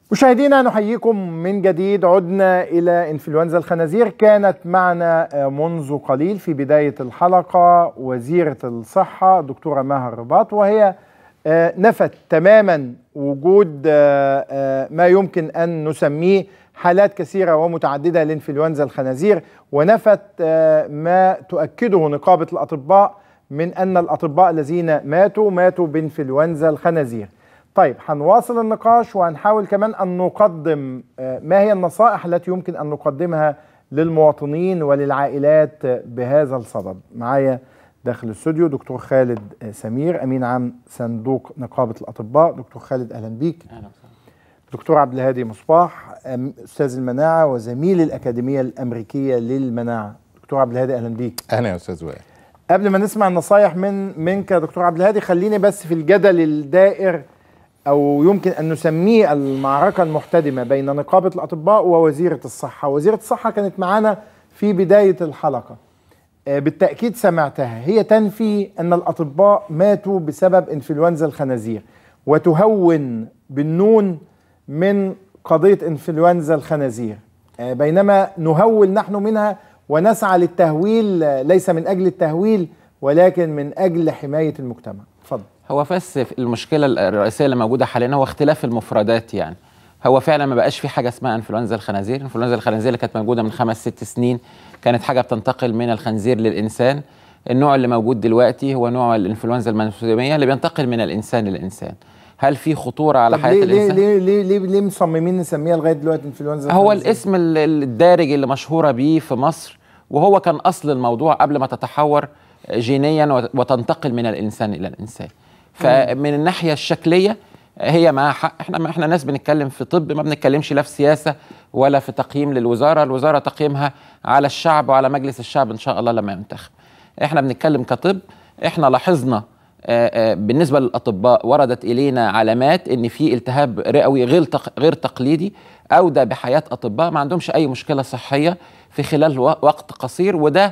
مشاهدينا نحييكم من جديد عدنا إلى إنفلونزا الخنازير كانت معنا منذ قليل في بداية الحلقة وزيرة الصحة دكتورة ماهر رباط وهي نفت تماما وجود ما يمكن أن نسميه حالات كثيرة ومتعددة لإنفلونزا الخنازير ونفت ما تؤكده نقابة الأطباء من أن الأطباء الذين ماتوا ماتوا بإنفلونزا الخنازير طيب هنواصل النقاش وهنحاول كمان أن نقدم ما هي النصائح التي يمكن أن نقدمها للمواطنين وللعائلات بهذا الصدد معايا داخل الاستوديو دكتور خالد سمير أمين عام صندوق نقابة الأطباء دكتور خالد أهلا بيك أهلا دكتور عبد الهادي مصباح أستاذ المناعة وزميل الأكاديمية الأمريكية للمناعة دكتور عبد الهادي أهلا بيك أهلا يا أستاذ وائل قبل ما نسمع النصايح من منك يا دكتور عبد الهادي خليني بس في الجدل الدائر او يمكن ان نسميه المعركه المحتدمه بين نقابه الاطباء ووزيره الصحه، وزيره الصحه كانت معانا في بدايه الحلقه. بالتاكيد سمعتها، هي تنفي ان الاطباء ماتوا بسبب انفلونزا الخنازير وتهون بالنون من قضيه انفلونزا الخنازير. بينما نهول نحن منها ونسعى للتهويل ليس من اجل التهويل ولكن من اجل حمايه المجتمع. اتفضل. هو بس المشكله الرئيسيه اللي موجوده حاليا هو اختلاف المفردات يعني هو فعلا ما بقاش في حاجه اسمها انفلونزا الخنازير انفلونزا الخنازير اللي كانت موجوده من خمس ست سنين كانت حاجه بتنتقل من الخنزير للانسان النوع اللي موجود دلوقتي هو نوع الانفلونزا المنفوذيه اللي بينتقل من الانسان للانسان هل في خطوره على حياه ليه الانسان ليه ليه ليه ليه مصممين نسميها لغايه دلوقتي انفلونزا هو الاسم الدارج اللي مشهوره بيه في مصر وهو كان اصل الموضوع قبل ما تتحور جينيا وتنتقل من الانسان الى الانسان فمن الناحيه الشكليه هي معاها حق احنا ما احنا ناس بنتكلم في طب ما بنتكلمش لا في سياسه ولا في تقييم للوزاره الوزاره تقييمها على الشعب وعلى مجلس الشعب ان شاء الله لما ينتخب احنا بنتكلم كطب احنا لاحظنا بالنسبه للاطباء وردت الينا علامات ان في التهاب رئوي غير غير تقليدي اودى بحياه اطباء ما عندهمش اي مشكله صحيه في خلال وقت قصير وده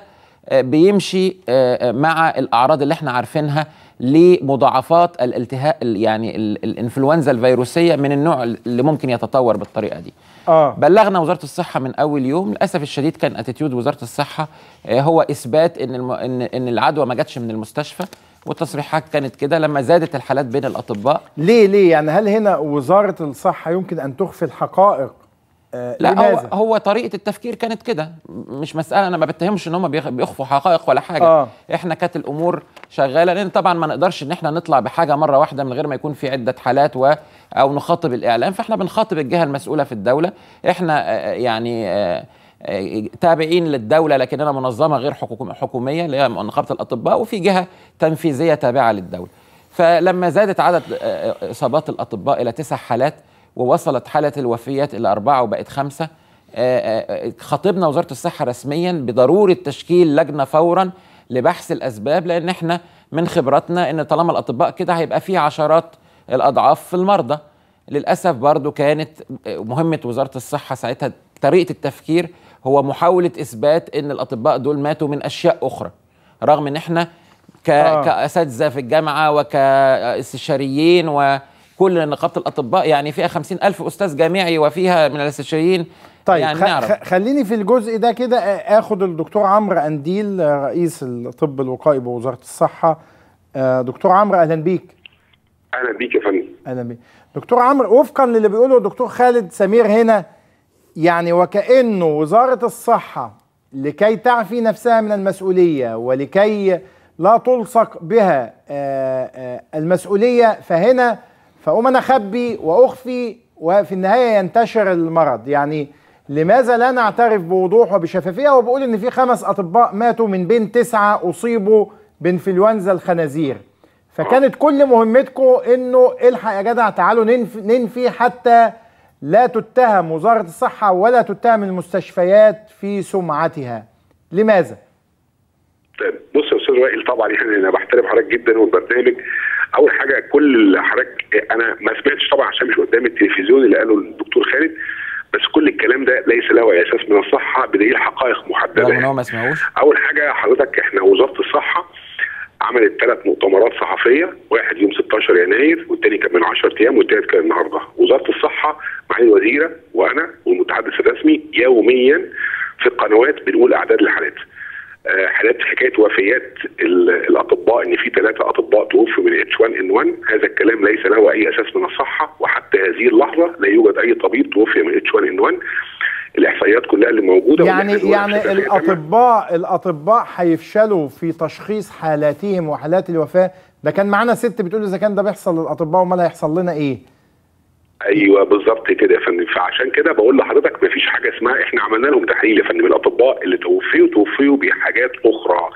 بيمشي مع الاعراض اللي احنا عارفينها لمضاعفات الالتهاب يعني الانفلونزا الفيروسيه من النوع اللي ممكن يتطور بالطريقه دي. آه. بلغنا وزاره الصحه من اول يوم للاسف الشديد كان اتيتيود وزاره الصحه هو اثبات ان الم... ان ان العدوى ما جاتش من المستشفى والتصريحات كانت كده لما زادت الحالات بين الاطباء ليه ليه يعني هل هنا وزاره الصحه يمكن ان تخفي الحقائق آه لا هو, هو طريقه التفكير كانت كده مش مساله انا ما بتهمش ان هم بيخفوا حقائق ولا حاجه آه. احنا كانت الامور شغاله لان طبعا ما نقدرش ان احنا نطلع بحاجه مره واحده من غير ما يكون في عده حالات و او نخاطب الاعلام فاحنا بنخاطب الجهه المسؤوله في الدوله احنا آه يعني آه تابعين للدوله لكننا منظمه غير حكوميه اللي هي نقابه الاطباء وفي جهه تنفيذيه تابعه للدوله فلما زادت عدد اصابات الاطباء الى تسع حالات ووصلت حالة الوفيات إلى أربعة وبقت خمسة خاطبنا وزارة الصحة رسميا بضرورة تشكيل لجنة فورا لبحث الأسباب لأن احنا من خبرتنا أن طالما الأطباء كده هيبقى في عشرات الأضعاف في المرضى للأسف برضو كانت مهمة وزارة الصحة ساعتها طريقة التفكير هو محاولة إثبات أن الأطباء دول ماتوا من أشياء أخرى رغم أن احنا ك... آه. كأساتذة في الجامعة وكاستشاريين و كل نقابه الاطباء يعني فيها خمسين ألف أستاذ جامعي وفيها من الاستشاريين طيب يعني خ... نعرف. خليني في الجزء ده كده اخد الدكتور عمرو انديل رئيس الطب الوقائي بوزاره الصحه دكتور عمرو اهلا بيك اهلا بيك يا فندم اهلا بيك دكتور عمرو وفقا للي بيقوله الدكتور خالد سمير هنا يعني وكانه وزاره الصحه لكي تعفي نفسها من المسؤوليه ولكي لا تلصق بها المسؤوليه فهنا فأقوم أنا أخبي وأخفي وفي النهاية ينتشر المرض يعني لماذا لا نعترف بوضوح وبشفافية وبقول إن في خمس أطباء ماتوا من بين تسعة أصيبوا بإنفلونزا الخنازير فكانت كل مهمتكم إنه الحق يا جدع تعالوا ننفي, ننفي حتى لا تتهم وزارة الصحة ولا تتهم المستشفيات في سمعتها لماذا؟ طيب بص يا استاذ وائل طبعا يعني انا بحترم حضرتك جدا والبرنامج اول حاجه كل حضرتك انا ما سمعتش طبعا عشان مش قدام التلفزيون اللي قاله الدكتور خالد بس كل الكلام ده ليس له اساس من الصحه بدليل حقائق محدده رغم ان هو ما سمعوش اول حاجه حضرتك احنا وزاره الصحه عملت ثلاث مؤتمرات صحفيه واحد يوم 16 يناير والثاني كان من 10 ايام والثالث كان النهارده وزاره الصحه معالي الوزيره وانا والمتحدث الرسمي يوميا في القنوات بنقول اعداد الحالات آه، حالات حكايه وفيات ال- الاطباء ان في ثلاثه اطباء توفوا من اتش 1 ان 1 هذا الكلام ليس له اي اساس من الصحه وحتى هذه اللحظه لا يوجد اي طبيب توفي من اتش 1 ان 1 الاحصائيات كلها اللي موجوده يعني واللي يعني شفافية تمام. الاطباء الاطباء هيفشلوا في تشخيص حالاتهم وحالات الوفاه ده كان معانا ست بتقول اذا كان ده بيحصل للاطباء امال هيحصل لنا ايه ايوه بالظبط كده يا فندم فعشان كده بقول لحضرتك مفيش حاجه اسمها احنا عملنا لهم تحليل يا فندم الاطباء اللي توفيوا توفيوا بحاجات اخرى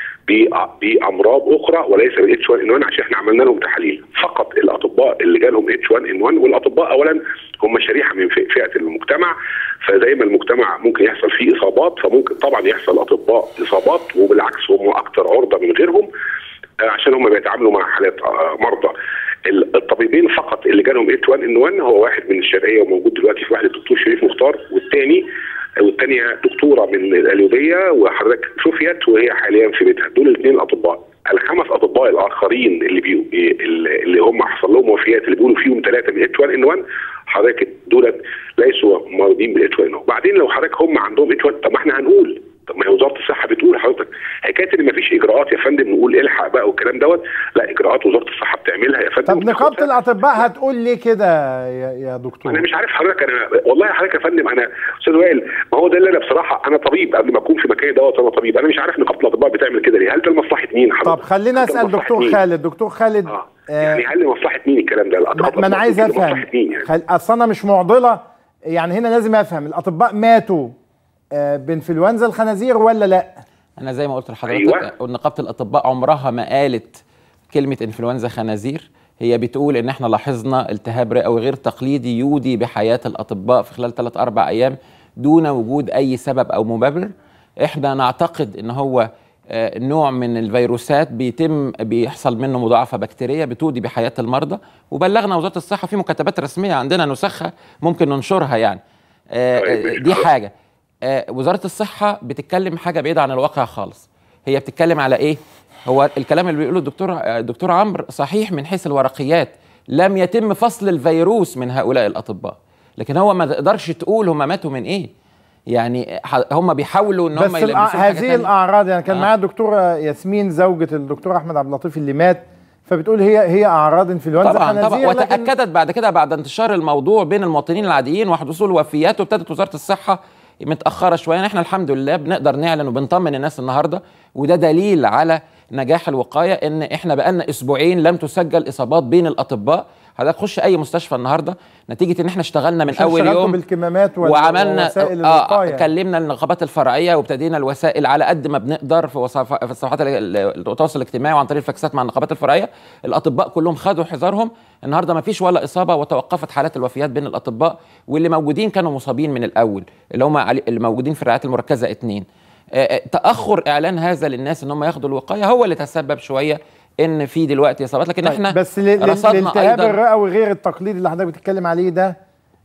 ب- بامراض اخرى وليس من اتش 1 ان 1 عشان احنا عملنا لهم تحاليل فقط الاطباء اللي جالهم اتش 1 ان 1 والاطباء اولا هم شريحه من فئ- فئه المجتمع فزي ما المجتمع ممكن يحصل فيه اصابات فممكن طبعا يحصل اطباء اصابات وبالعكس هم اكثر عرضه من غيرهم آه، عشان هم بيتعاملوا مع حالات آه، مرضى ال- الطبيبين فقط اللي جالهم اتش 1 ان 1 هو واحد من الشرقيه وموجود دلوقتي في وحده الدكتور شريف مختار والثاني والثانيه دكتوره من القليوبيه وحضرتك شفيت وهي حاليا في بيتها دول الاثنين الاطباء الخمس اطباء الاخرين اللي بي اللي هم حصل لهم وفيات اللي بيقولوا فيهم ثلاثه من اتش 1 ان 1 حضرتك دولت ليسوا مريضين بالاتش 1 بعدين لو حضرتك هم عندهم اتش 1 طب ما احنا هنقول طب ما هي وزاره الصحه بتقول حضرتك حكايه ان ما فيش اجراءات يا فندم نقول الحق بقى والكلام دوت لا اجراءات وزاره الصحه بتعملها يا فندم طب نقابه وبتاخدها. الاطباء هتقول ليه كده يا, يا دكتور انا مش عارف حضرتك انا والله حضرتك يا فندم انا استاذ وائل ما هو ده اللي انا بصراحه انا طبيب قبل ما اكون في مكاني دوت انا طبيب انا مش عارف نقابه الاطباء بتعمل كده ليه هل ده لمصلحه مين حضرتك طب خلينا هل ده اسال لمصلحة دكتور مين؟ خالد دكتور خالد اه آه، يعني هل لمصلحه مين الكلام ده ما الأطباء ما انا عايز بتقول افهم لمصلحة مين يعني خل... اصل انا مش معضله يعني هنا لازم افهم الاطباء ماتوا آه، بانفلونزا الخنازير ولا لا انا زي ما قلت لحضرتك أيوة. أيوة. نقابه الاطباء عمرها ما قالت كلمه انفلونزا خنازير هي بتقول ان احنا لاحظنا التهاب رئوي غير تقليدي يودي بحياه الاطباء في خلال 3 4 ايام دون وجود اي سبب او مبرر احنا نعتقد ان هو آه، نوع من الفيروسات بيتم بيحصل منه مضاعفه بكتيريه بتودي بحياه المرضى وبلغنا وزاره الصحه في مكتبات رسميه عندنا نسخها ممكن ننشرها يعني آه، طيب، آه، ماشي. دي حاجه آه، وزاره الصحه بتتكلم حاجه بعيده عن الواقع خالص هي بتتكلم على ايه هو الكلام اللي بيقوله الدكتور آه، الدكتور عمرو صحيح من حيث الورقيات لم يتم فصل الفيروس من هؤلاء الاطباء لكن هو ما تقدرش تقول هم ماتوا من ايه يعني ح- هم بيحاولوا ان بس هم الأع- يلبسوهم حاجة هذه تانية. الاعراض يعني كان آه. معايا الدكتوره ياسمين زوجة الدكتور احمد عبد اللطيف اللي مات فبتقول هي هي اعراض انفلونزا طبعا طبعا خنازير لكن وتاكدت بعد كده بعد انتشار الموضوع بين المواطنين العاديين وحصول وفيات وابتدت وزاره الصحه متاخره شويه يعني احنا الحمد لله بنقدر نعلن وبنطمن الناس النهارده وده دليل على نجاح الوقايه ان احنا بقالنا اسبوعين لم تسجل اصابات بين الاطباء حضرتك خش اي مستشفى النهارده نتيجه ان احنا اشتغلنا من عشان اول اشتغلتوا يوم بالكمامات وال- وعملنا ووسائل اه الوقايه كلمنا النقابات الفرعيه وابتدينا الوسائل على قد ما بنقدر في وصف في الصفحات ال- ال- التواصل الاجتماعي وعن طريق الفاكسات مع النقابات الفرعيه الاطباء كلهم خدوا حذرهم النهارده ما فيش ولا اصابه وتوقفت حالات الوفيات بين الاطباء واللي موجودين كانوا مصابين من الاول اللي هم علي- اللي موجودين في الرعايات المركزه اتنين آه، آه، تاخر اعلان هذا للناس ان هم ياخدوا الوقايه هو اللي تسبب شويه ان في دلوقتي اصابات لكن طيب، احنا بس ل- ل- رصدنا الالتهاب ايضا الرئوي غير التقليدي اللي حضرتك بتتكلم عليه ده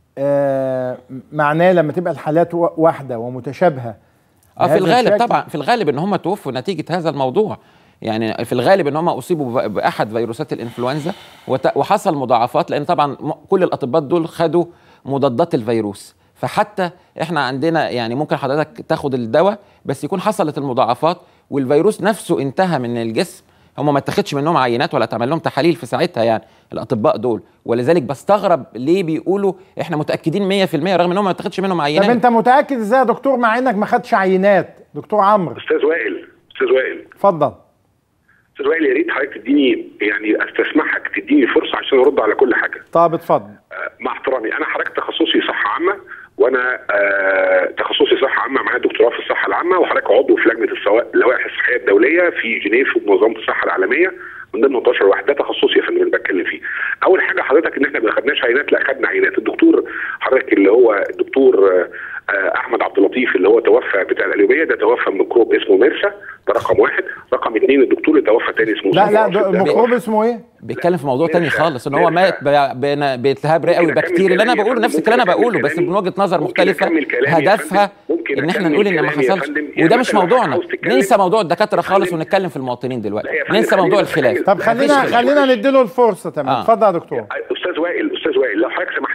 آه معناه لما تبقى الحالات وا- واحده ومتشابهه اه في بهذا الغالب الشكل؟ طبعا في الغالب ان هم توفوا نتيجه هذا الموضوع يعني في الغالب ان هم اصيبوا ب- باحد فيروسات الانفلونزا وت- وحصل مضاعفات لان طبعا م- كل الاطباء دول خدوا مضادات الفيروس فحتى احنا عندنا يعني ممكن حضرتك تاخد الدواء بس يكون حصلت المضاعفات والفيروس نفسه انتهى من الجسم هم ما اتخذش منهم عينات ولا اتعمل لهم تحاليل في ساعتها يعني الاطباء دول ولذلك بستغرب ليه بيقولوا احنا متاكدين 100% رغم انهم ما اتخذش منهم طب عينات انت متاكد ازاي يا دكتور مع انك ما خدتش عينات دكتور عمرو استاذ وائل استاذ وائل اتفضل استاذ وائل يا ريت حضرتك تديني يعني استسمحك تديني فرصه عشان ارد على كل حاجه طب اتفضل آه، مع احترامي انا حضرتك تخصصي صحه عامه وانا آه تخصصي صحه عامه معايا دكتوراه في الصحه العامه وحضرتك عضو في لجنه السوا- اللوائح الصحيه الدوليه في جنيف ومنظمه الصحه العالميه من ضمن 11 واحد ده تخصصي يا فندم اللي بتكلم فيه. اول حاجه حضرتك ان احنا ما خدناش عينات لا خدنا عينات الدكتور حضرتك اللي هو الدكتور آه، آه، احمد عبد اللطيف اللي هو توفى بتاع القليوبيه ده توفى من ميكروب اسمه ميرسا ده رقم واحد، رقم اثنين الدكتور اللي توفى تاني اسمه لا أسامة لا راشد، ده ده ميكروب اسمه ايه؟ بيتكلم في موضوع تاني نرجع- خالص ان هو نرجع. مات ب- بين- بالتهاب رئوي ممكن أكمل بكتيري اللي انا كلامي يا بقوله فندم؟ نفس الكلام انا ممكن بقوله أكمل بس كلامي؟ من وجهه نظر ممكن مختلفه أكمل كلامي يا هدفها فندم؟ ممكن ان احنا أكمل نقول ان ما كلامي يا حصلش فندم؟ يعني وده مش مثلا لو موضوعنا عاوز تتكلم- ننسى موضوع الدكاتره يا خالص فندم- ونتكلم في المواطنين دلوقتي لا يا فندم، ننسى موضوع خلينا- الخلاف خلينا- طب مفيش خلينا خلاف. خلينا نديله الفرصه تمام آه. اتفضل يا دكتور استاذ وائل استاذ وائل لو حضرتك سمحت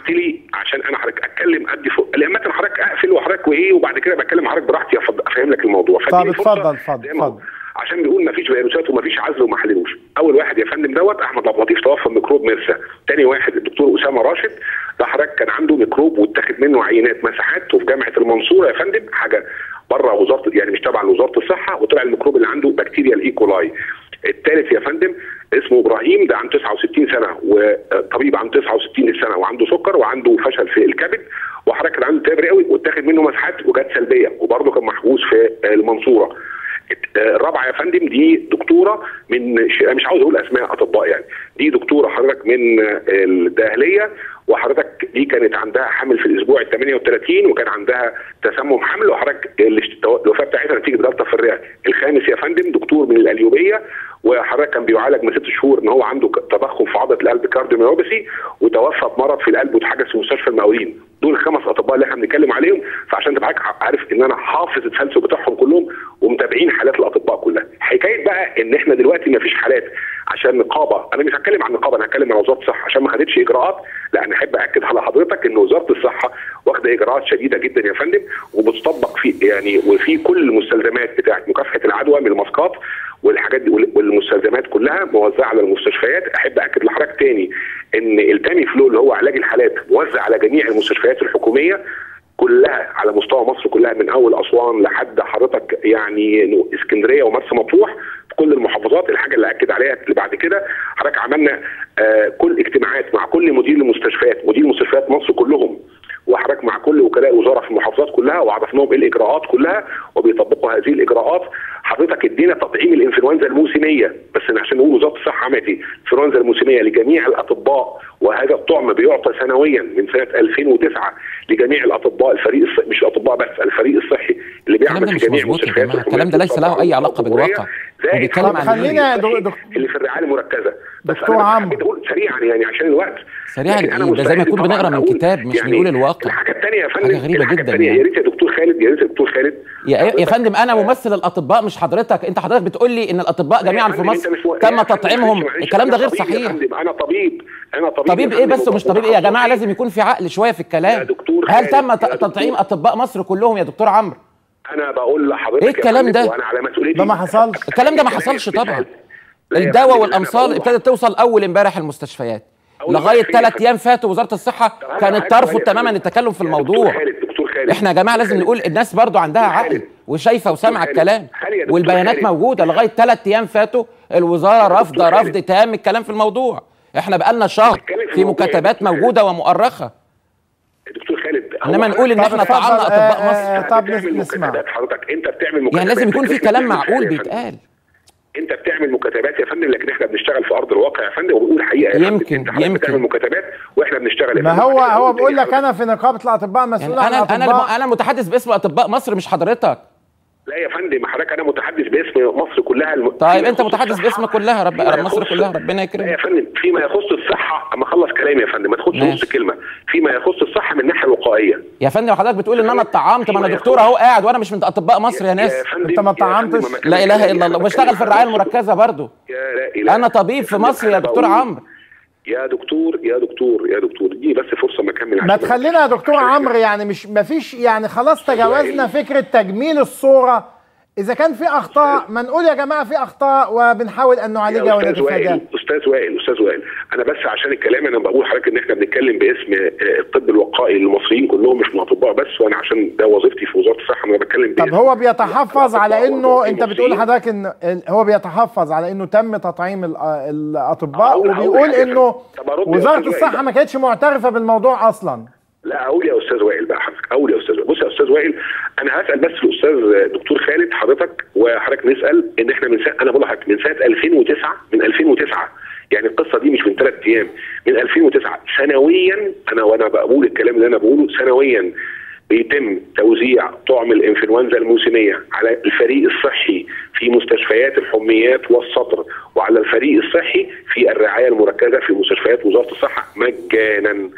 قلت لي عشان انا حضرتك اتكلم ادي فوق قال لي اما حضرتك اقفل وحضرتك وايه وبعد كده بتكلم حضرتك براحتي أفض- افهم لك الموضوع طب فاديني فرصة اتفضل اتفضل زي ما هو. اتفضل عشان بيقول ما فيش فيروسات وما فيش عزل وما حللوش اول واحد يا فندم دوت احمد عبد اللطيف توفى من ميكروب ميرسا تاني واحد الدكتور اسامه راشد ده حضرتك كان عنده ميكروب واتاخد منه عينات مساحات وفي جامعه المنصوره يا فندم حاجه بره وزاره يعني مش تبع لوزاره الصحه وطلع الميكروب اللي عنده بكتيريا الايكولاي الثالث يا فندم اسمه ابراهيم ده عنده 69 سنه وطبيب عنده 69 سنه وعنده سكر وعنده فشل في الكبد وحضرتك كان عنده تياب رئوي واتاخد منه مساحات وجات سلبيه وبرضه كان محبوس في المنصوره الرابعه يا فندم دي دكتوره من ش- مش عاوز اقول اسماء اطباء يعني دي دكتوره حضرتك من الداهليه وحضرتك دي كانت عندها حمل في الاسبوع ال 38 وكان عندها تسمم حمل وحضرتك الاشت- الوفاه بتاعتها نتيجه جلطه في الرئه الخامس يا فندم دكتور من القليوبيه وحضرتك كان بيعالج من ست شهور ان هو عنده ك- تضخم في عضله القلب كارديوميوباثي وتوفى بمرض في القلب واتحجز في مستشفى المقاولين دول الخمس اطباء اللي احنا بنتكلم عليهم فعشان تبقى حضرتك عارف ان انا حافظ التسلسل بتاعهم كلهم ومتابعين حالات الاطباء كلها حكايه بقى ان احنا دلوقتي ما فيش حالات عشان نقابه انا مش هتكلم عن نقابه انا هتكلم عن وزاره الصحه عشان ما خدتش اجراءات لا انا احب اكد على حضرتك ان وزاره الصحه واخده اجراءات شديده جدا يا فندم وبتطبق في يعني وفي كل المستلزمات بتاعه مكافحه العدوى من الماسكات والحاجات دي وال- والمستلزمات كلها موزعه على المستشفيات احب اكد لحضرتك تاني ان التامي فلو اللي هو علاج الحالات موزع على جميع المستشفيات الحكوميه كلها على مستوى مصر كلها من اول اسوان لحد حضرتك يعني إنه اسكندريه ومرسى مطروح في كل المحافظات الحاجه اللي اكد عليها اللي بعد كده حضرتك عملنا آه كل اجتماعات مع كل مدير المستشفيات مدير مستشفيات مصر كلهم وحضرتك مع كل وكلاء الوزاره في المحافظات كلها وعرفناهم ايه الاجراءات كلها وبيطبقوا هذه الاجراءات حضرتك ادينا تطعيم الانفلونزا الموسميه بس عشان نقول وزاره الصحه عملت ايه؟ الانفلونزا الموسميه لجميع الاطباء وهذا الطعم بيعطى سنويا من سنه 2009 لجميع الاطباء الفريق الص... مش الاطباء بس الفريق الصحي اللي الكلام بيعمل ده في مش جميع مظبوط يا مستشفيات جماعه الكلام ده ليس له اي علاقه بالواقع هو بيتكلم طب عن خلينا إيه؟ دو- دك- اللي في الرعايه المركزه بس دكتور انا عمرو. حبيت اقول سريعا يعني عشان الوقت سريعا لكن أنا إيه؟ ده زي ما مستعد يكون طبعاً بنقرا من أقول كتاب مش بنقول الواقع. الحاجه الثانيه يا فندم حاجة غريبة الحاجة جداً التانية يعني. يا ريت يا دكتور خالد يا ريت يا دكتور خالد يا يا حضرتك- فندم انا ممثل الاطباء مش حضرتك انت حضرتك بتقول لي ان الاطباء يا جميعا في فندم، مصر أنت مش و- تم يا فندم، تطعيمهم معلش، معلش، الكلام ده أنا غير طبيب يا صحيح فندم، انا طبيب انا طبيب طبيب يا ايه فندم بس ومش طبيب ايه يا جماعه لازم يكون في عقل شويه في الكلام يا دكتور هل خالد، تم يا ت- دكتور. تطعيم اطباء مصر كلهم يا دكتور عمرو انا بقول لحضرتك إيه يا الكلام فندم، ده؟ وانا على مسؤوليتي ده ما حصلش. الكلام ده ما لا، حصلش لا، طبعا لا يا الدواء فندم، والامصال أنا بقول ابتدت توصل اول امبارح المستشفيات أول لغايه امبارح فين يا ثلاث فندم؟ ايام فاتوا وزاره الصحه طب أنا كانت عارف ترفض سؤال يا تماما فندم. التكلم في يا الموضوع دكتور خالد دكتور خالد احنا يا جماعه دكتور لازم خالد. نقول الناس برضو عندها دكتور عقل خالد. وشايفه وسامعه خالد. الكلام خالد يا دكتور والبيانات خالد. موجوده لغايه ثلاث ايام فاتوا الوزاره رافضه دكتور خالد. رفض تام الكلام في الموضوع احنا بقالنا شهر نتكلم في في الموضوع يا مكاتبات دكتور خالد. موجوده ومؤرخه دكتور خالد هو انما نقول ان طب احنا اتفضل، طعمنا آه، اطباء آه، مصر آه، طب بتعمل نسمع. مكاتبات حضرتك انت بتعمل مكاتبات يعني لازم يكون في لكن كلام إحنا معقول بنعمل يا فندم. بيتقال انت بتعمل مكاتبات يا فندم لكن احنا بنشتغل في ارض الواقع يا فندم وبنقول الحقيقه يا فندم. يمكن- انت حضرتك يمكن. بتعمل مكاتبات واحنا بنشتغل يا ما فندم. هو عشان هو نقول بيقول تاني لك انا في نقابه الاطباء يعني مسؤول عن انا انا الاطباء انا متحدث باسم اطباء مصر مش حضرتك لا يا فندم حضرتك انا متحدث باسم مصر كلها الم... طيب فيما انت يخص متحدث الصحة- باسم كلها رب... فيما مصر يخص- كلها ربنا لا يا يكرمك فندم فيما يخص الصحه اما اخلص كلامي يا فندم ما تاخدش ماشي. نص كلمه فيما يخص الصحه من الناحيه الوقائيه يا فندم حضرتك بتقول ان انا اتطعمت ما انا فيما دكتور يخص- اهو قاعد وانا مش من اطباء مصر يا ناس فندم- أنت ما يا طعمتش؟ فندم، ما لا اله كلمني. الا الله أنا وبشتغل في الرعايه بكلمك. المركزه برضو يا لا إله. انا طبيب في فندم، مصر يا أنا دكتور بقول- عمرو يا دكتور يا دكتور يا دكتور دي بس فرصه ما اكمل ما عشان- تخلينا يا دكتور عشان- عمرو يعني مش ما فيش يعني خلاص تجاوزنا فكره تجميل الصوره اذا كان في اخطاء ما نقول يا جماعه في اخطاء وبنحاول ان نعالجها يا استاذ ونتفاداها وائل استاذ وائل استاذ وائل انا بس عشان الكلام انا بقول لحضرتك ان احنا بنتكلم باسم آه، الطب الوقائي للمصريين كلهم مش من اطباء بس وانا عشان ده وظيفتي في وزاره الصحه انا بتكلم طب باسم هو بيتحفظ على الأطباء انه والمصريين. انت بتقول لحضرتك ان ال- هو بيتحفظ على انه تم تطعيم ال- الاطباء أقول- أقول وبيقول حاجة. انه طب أرد يا وزاره أستاذ وائل الصحه بقى. ما كانتش معترفه بالموضوع اصلا لا اقول يا استاذ وائل بقى حضرتك اقول يا استاذ وائل بص يا استاذ وائل انا هسال بس الاستاذ دكتور خالد حضرتك وحضرتك نسال ان احنا من سنة انا بقول لحضرتك من سنه 2009 من 2009 يعني القصه دي مش من ثلاث ايام من 2009 سنويا انا وانا بقول الكلام اللي انا بقوله سنويا بيتم توزيع طعم الانفلونزا الموسميه على الفريق الصحي في مستشفيات الحميات والصدر وعلى الفريق الصحي في الرعايه المركزه في مستشفيات وزاره الصحه مجانا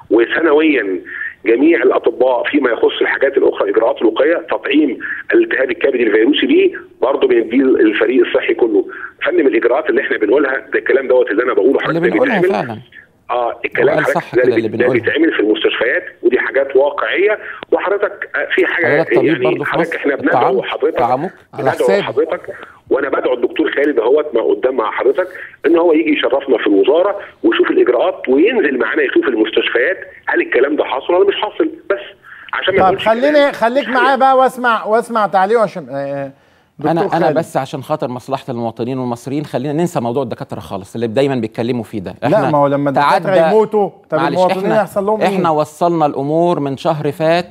وسنويا جميع الاطباء فيما يخص الحاجات الاخرى اجراءات الوقايه تطعيم الالتهاب الكبدي الفيروسي بيه برضه بنديه الفريق الصحي كله فندم الاجراءات اللي احنا بنقولها ده الكلام دوت اللي انا بقوله اللي ده بنقولها بيتعمل. فعلا اه الكلام هو قال حضرتك صح ده كده اللي اللي ده بنقوله. بيتعمل في المستشفيات ودي حاجات واقعيه وحضرتك آه، في حاجه حضرتك طبيب يعني برضه في حضرتك مصر. احنا الطعام- بندعو حضرتك طعامك على بندعو حسابي. حضرتك وانا بدعو الدكتور خالد اهوت ما قدام مع حضرتك ان هو يجي يشرفنا في الوزاره ويشوف الاجراءات وينزل معانا يشوف المستشفيات هل الكلام ده حاصل ولا مش حاصل بس عشان ما طب يقولش خليني كلام خليك مش معايا بقى واسمع واسمع تعليقه عشان آه، دكتور انا انا خالد. بس عشان خاطر مصلحه المواطنين والمصريين خلينا ننسى موضوع الدكاتره خالص اللي دايما بيتكلموا فيه ده لا ما هو لما الدكاتره تعدى- يموتوا طب معلش المواطنين احنا هيحصل لهم احنا ايه؟ وصلنا الامور من شهر فات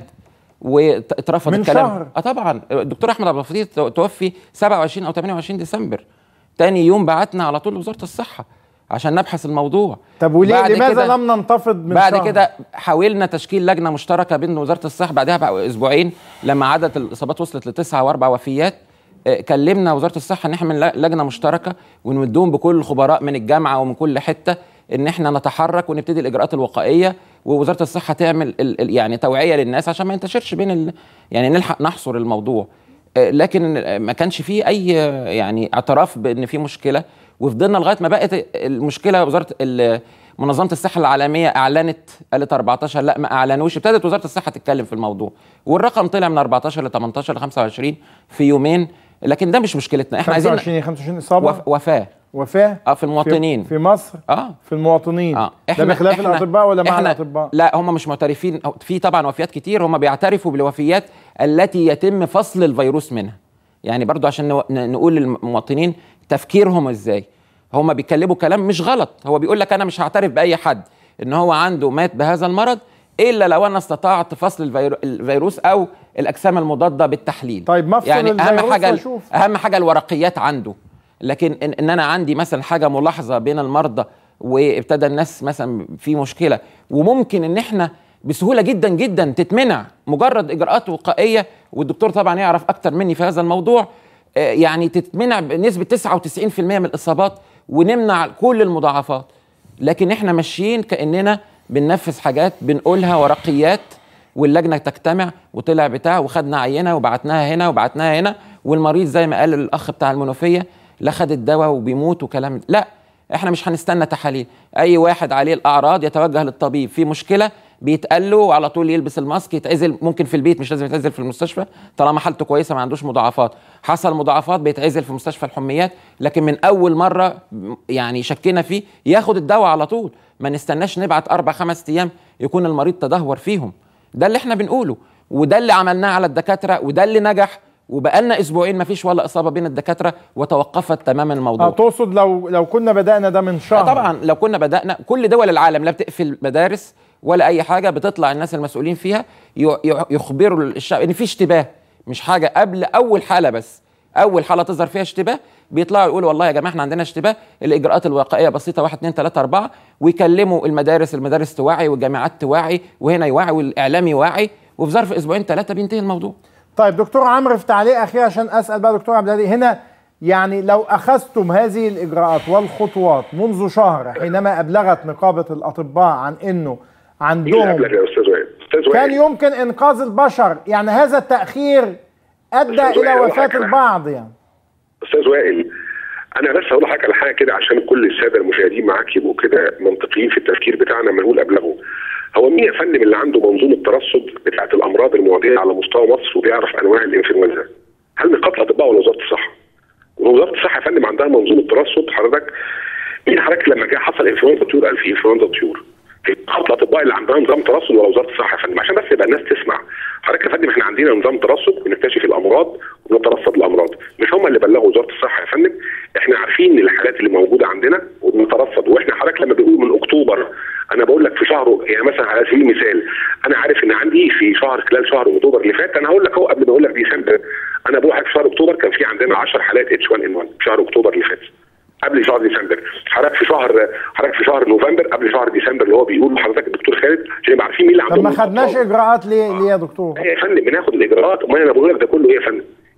واترفض من الكلام شهر؟ اه طبعا الدكتور احمد عبد الفتيح تو- توفي 27 او 28 ديسمبر تاني يوم بعتنا على طول لوزاره الصحه عشان نبحث الموضوع طب وليه بعد لماذا كده- لم ننتفض من بعد شهر؟ كده حاولنا تشكيل لجنه مشتركه بين وزاره الصحه بعدها بقى اسبوعين لما عدد الاصابات وصلت لتسعه واربع وفيات آه، كلمنا وزاره الصحه ان احنا نعمل لجنه مشتركه ونمدهم بكل الخبراء من الجامعه ومن كل حته ان احنا نتحرك ونبتدي الاجراءات الوقائيه ووزاره الصحه تعمل ال- ال- يعني توعيه للناس عشان ما ينتشرش بين ال يعني نلحق نحصر الموضوع آه، لكن آه، ما كانش فيه اي آه، يعني اعتراف بان في مشكله وفضلنا لغايه ما بقت المشكله وزاره ال- منظمه الصحه العالميه اعلنت قالت 14 لا ما اعلنوش ابتدت وزاره الصحه تتكلم في الموضوع والرقم طلع من 14 ل 18 ل 25 في يومين لكن ده مش مشكلتنا احنا عايزين 25 25 اصابه وف- وفاه وفاه اه في المواطنين في, في مصر اه في المواطنين اه ده بخلاف الاطباء ولا مع احنا الاطباء لا هم مش معترفين أو في طبعا وفيات كتير هم بيعترفوا بالوفيات التي يتم فصل الفيروس منها يعني برضو عشان نو- ن- نقول للمواطنين تفكيرهم ازاي هم بيتكلموا كلام مش غلط هو بيقول لك انا مش هعترف باي حد ان هو عنده مات بهذا المرض الا لو انا استطعت فصل الفيرو- الفيروس او الاجسام المضاده بالتحليل طيب ما افصل يعني اهم الفيروس حاجه واشوف. اهم حاجه الورقيات عنده لكن ان, إن انا عندي مثلا حاجه ملاحظه بين المرضى وابتدى الناس مثلا في مشكله وممكن ان احنا بسهوله جدا جدا تتمنع مجرد اجراءات وقائيه والدكتور طبعا يعرف اكتر مني في هذا الموضوع آه، يعني تتمنع بنسبه 99% من الاصابات ونمنع كل المضاعفات لكن احنا ماشيين كاننا بننفذ حاجات بنقولها ورقيات واللجنه تجتمع وطلع بتاع وخدنا عينه وبعتناها هنا وبعتناها هنا والمريض زي ما قال الاخ بتاع المنوفيه لا خد الدواء وبيموت وكلام لا احنا مش هنستنى تحاليل اي واحد عليه الاعراض يتوجه للطبيب في مشكله بيتقال له على طول يلبس الماسك يتعزل ممكن في البيت مش لازم يتعزل في المستشفى طالما حالته كويسه ما عندوش مضاعفات حصل مضاعفات بيتعزل في مستشفى الحميات لكن من اول مره يعني شكينا فيه ياخد الدواء على طول ما نستناش نبعت اربع خمس ايام يكون المريض تدهور فيهم ده اللي احنا بنقوله وده اللي عملناه على الدكاتره وده اللي نجح وبقالنا اسبوعين ما فيش ولا اصابه بين الدكاتره وتوقفت تماما الموضوع اه تقصد لو لو كنا بدانا ده من شهر طبعا لو كنا بدانا كل دول العالم لا بتقفل مدارس ولا اي حاجه بتطلع الناس المسؤولين فيها ي- ي- يخبروا الشعب ان في اشتباه مش حاجه قبل اول حاله بس اول حاله تظهر فيها اشتباه بيطلعوا يقولوا والله يا جماعه احنا عندنا اشتباه الاجراءات الوقائيه بسيطه 1 2 3 4 ويكلموا المدارس المدارس توعي والجامعات توعي وهنا يوعي والاعلام يوعي وفي ظرف اسبوعين ثلاثه بينتهي الموضوع طيب دكتور عمرو في تعليق اخير عشان اسال بقى دكتور عبد الهادي هنا يعني لو اخذتم هذه الاجراءات والخطوات منذ شهر حينما ابلغت نقابه الاطباء عن انه مين اللي عندهم قبلك يا استاذ وائل؟ استاذ كان وائل يمكن انقاذ البشر يعني هذا التاخير ادى أستاذ الى وائل، أقول وفاه لك على البعض يعني استاذ وائل انا بس هقول لحضرتك على حاجه كده عشان كل الساده المشاهدين معاك يبقوا كده منطقيين في التفكير بتاعنا لما نقول ابلغوا هو مين يا فندم اللي عنده منظومه ترصد بتاعت الامراض المعديه على مستوى مصر وبيعرف انواع الانفلونزا؟ هل نقابه الاطباء ولا وزاره الصحه؟ وزاره الصحه يا فندم عندها منظومه ترصد حضرتك مين حضرتك لما جه حصل انفلونزا طيور قال في انفلونزا طيور في نقابه الاطباء اللي عندها نظام ترصد ولا وزاره الصحه يا فندم عشان بس يبقى الناس تسمع حضرتك يا فندم احنا عندنا نظام ترصد بنكتشف الامراض ونترصد الامراض مش هم اللي بلغوا وزاره الصحه يا فندم احنا عارفين الحالات اللي موجوده عندنا وبنترصد واحنا حضرتك لما بنقول من اكتوبر انا بقول لك في شهر يعني مثلا على سبيل المثال انا عارف ان عندي في شهر خلال شهر اكتوبر اللي فات انا هقول لك اهو قبل ما اقول لك ديسمبر انا بقول لك في شهر اكتوبر كان في عندنا 10 حالات اتش 1 ان 1 في شهر اكتوبر اللي فات قبل شهر ديسمبر حضرتك في شهر حضرتك في شهر نوفمبر قبل شهر ديسمبر اللي هو بيقول لحضرتك الدكتور خالد عشان يبقى عارفين مين اللي طب عندهم ما خدناش الأطفال. اجراءات ليه ليه يا دكتور ايه يا فندم بناخد الاجراءات امال انا بقول لك ده كله ايه يا فندم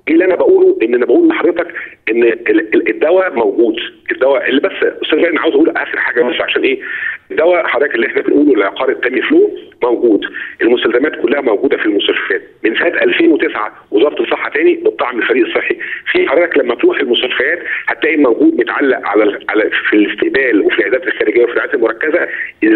ايه اللي انا بقوله ان انا بقول لحضرتك ان ال- ال- الدواء موجود الدواء اللي بس استاذ وائل انا عاوز اقول اخر حاجه بس عشان ايه الدواء حضرتك اللي احنا بنقوله العقار التامي فلو موجود المستلزمات كلها موجوده في المستشفيات من سنه 2009 وزاره الصحه تاني بالطعم الفريق الصحي في حضرتك لما تروح المستشفيات هتلاقي موجود متعلق على على في الاستقبال وفي العيادات الخارجيه وفي العيادات المركزه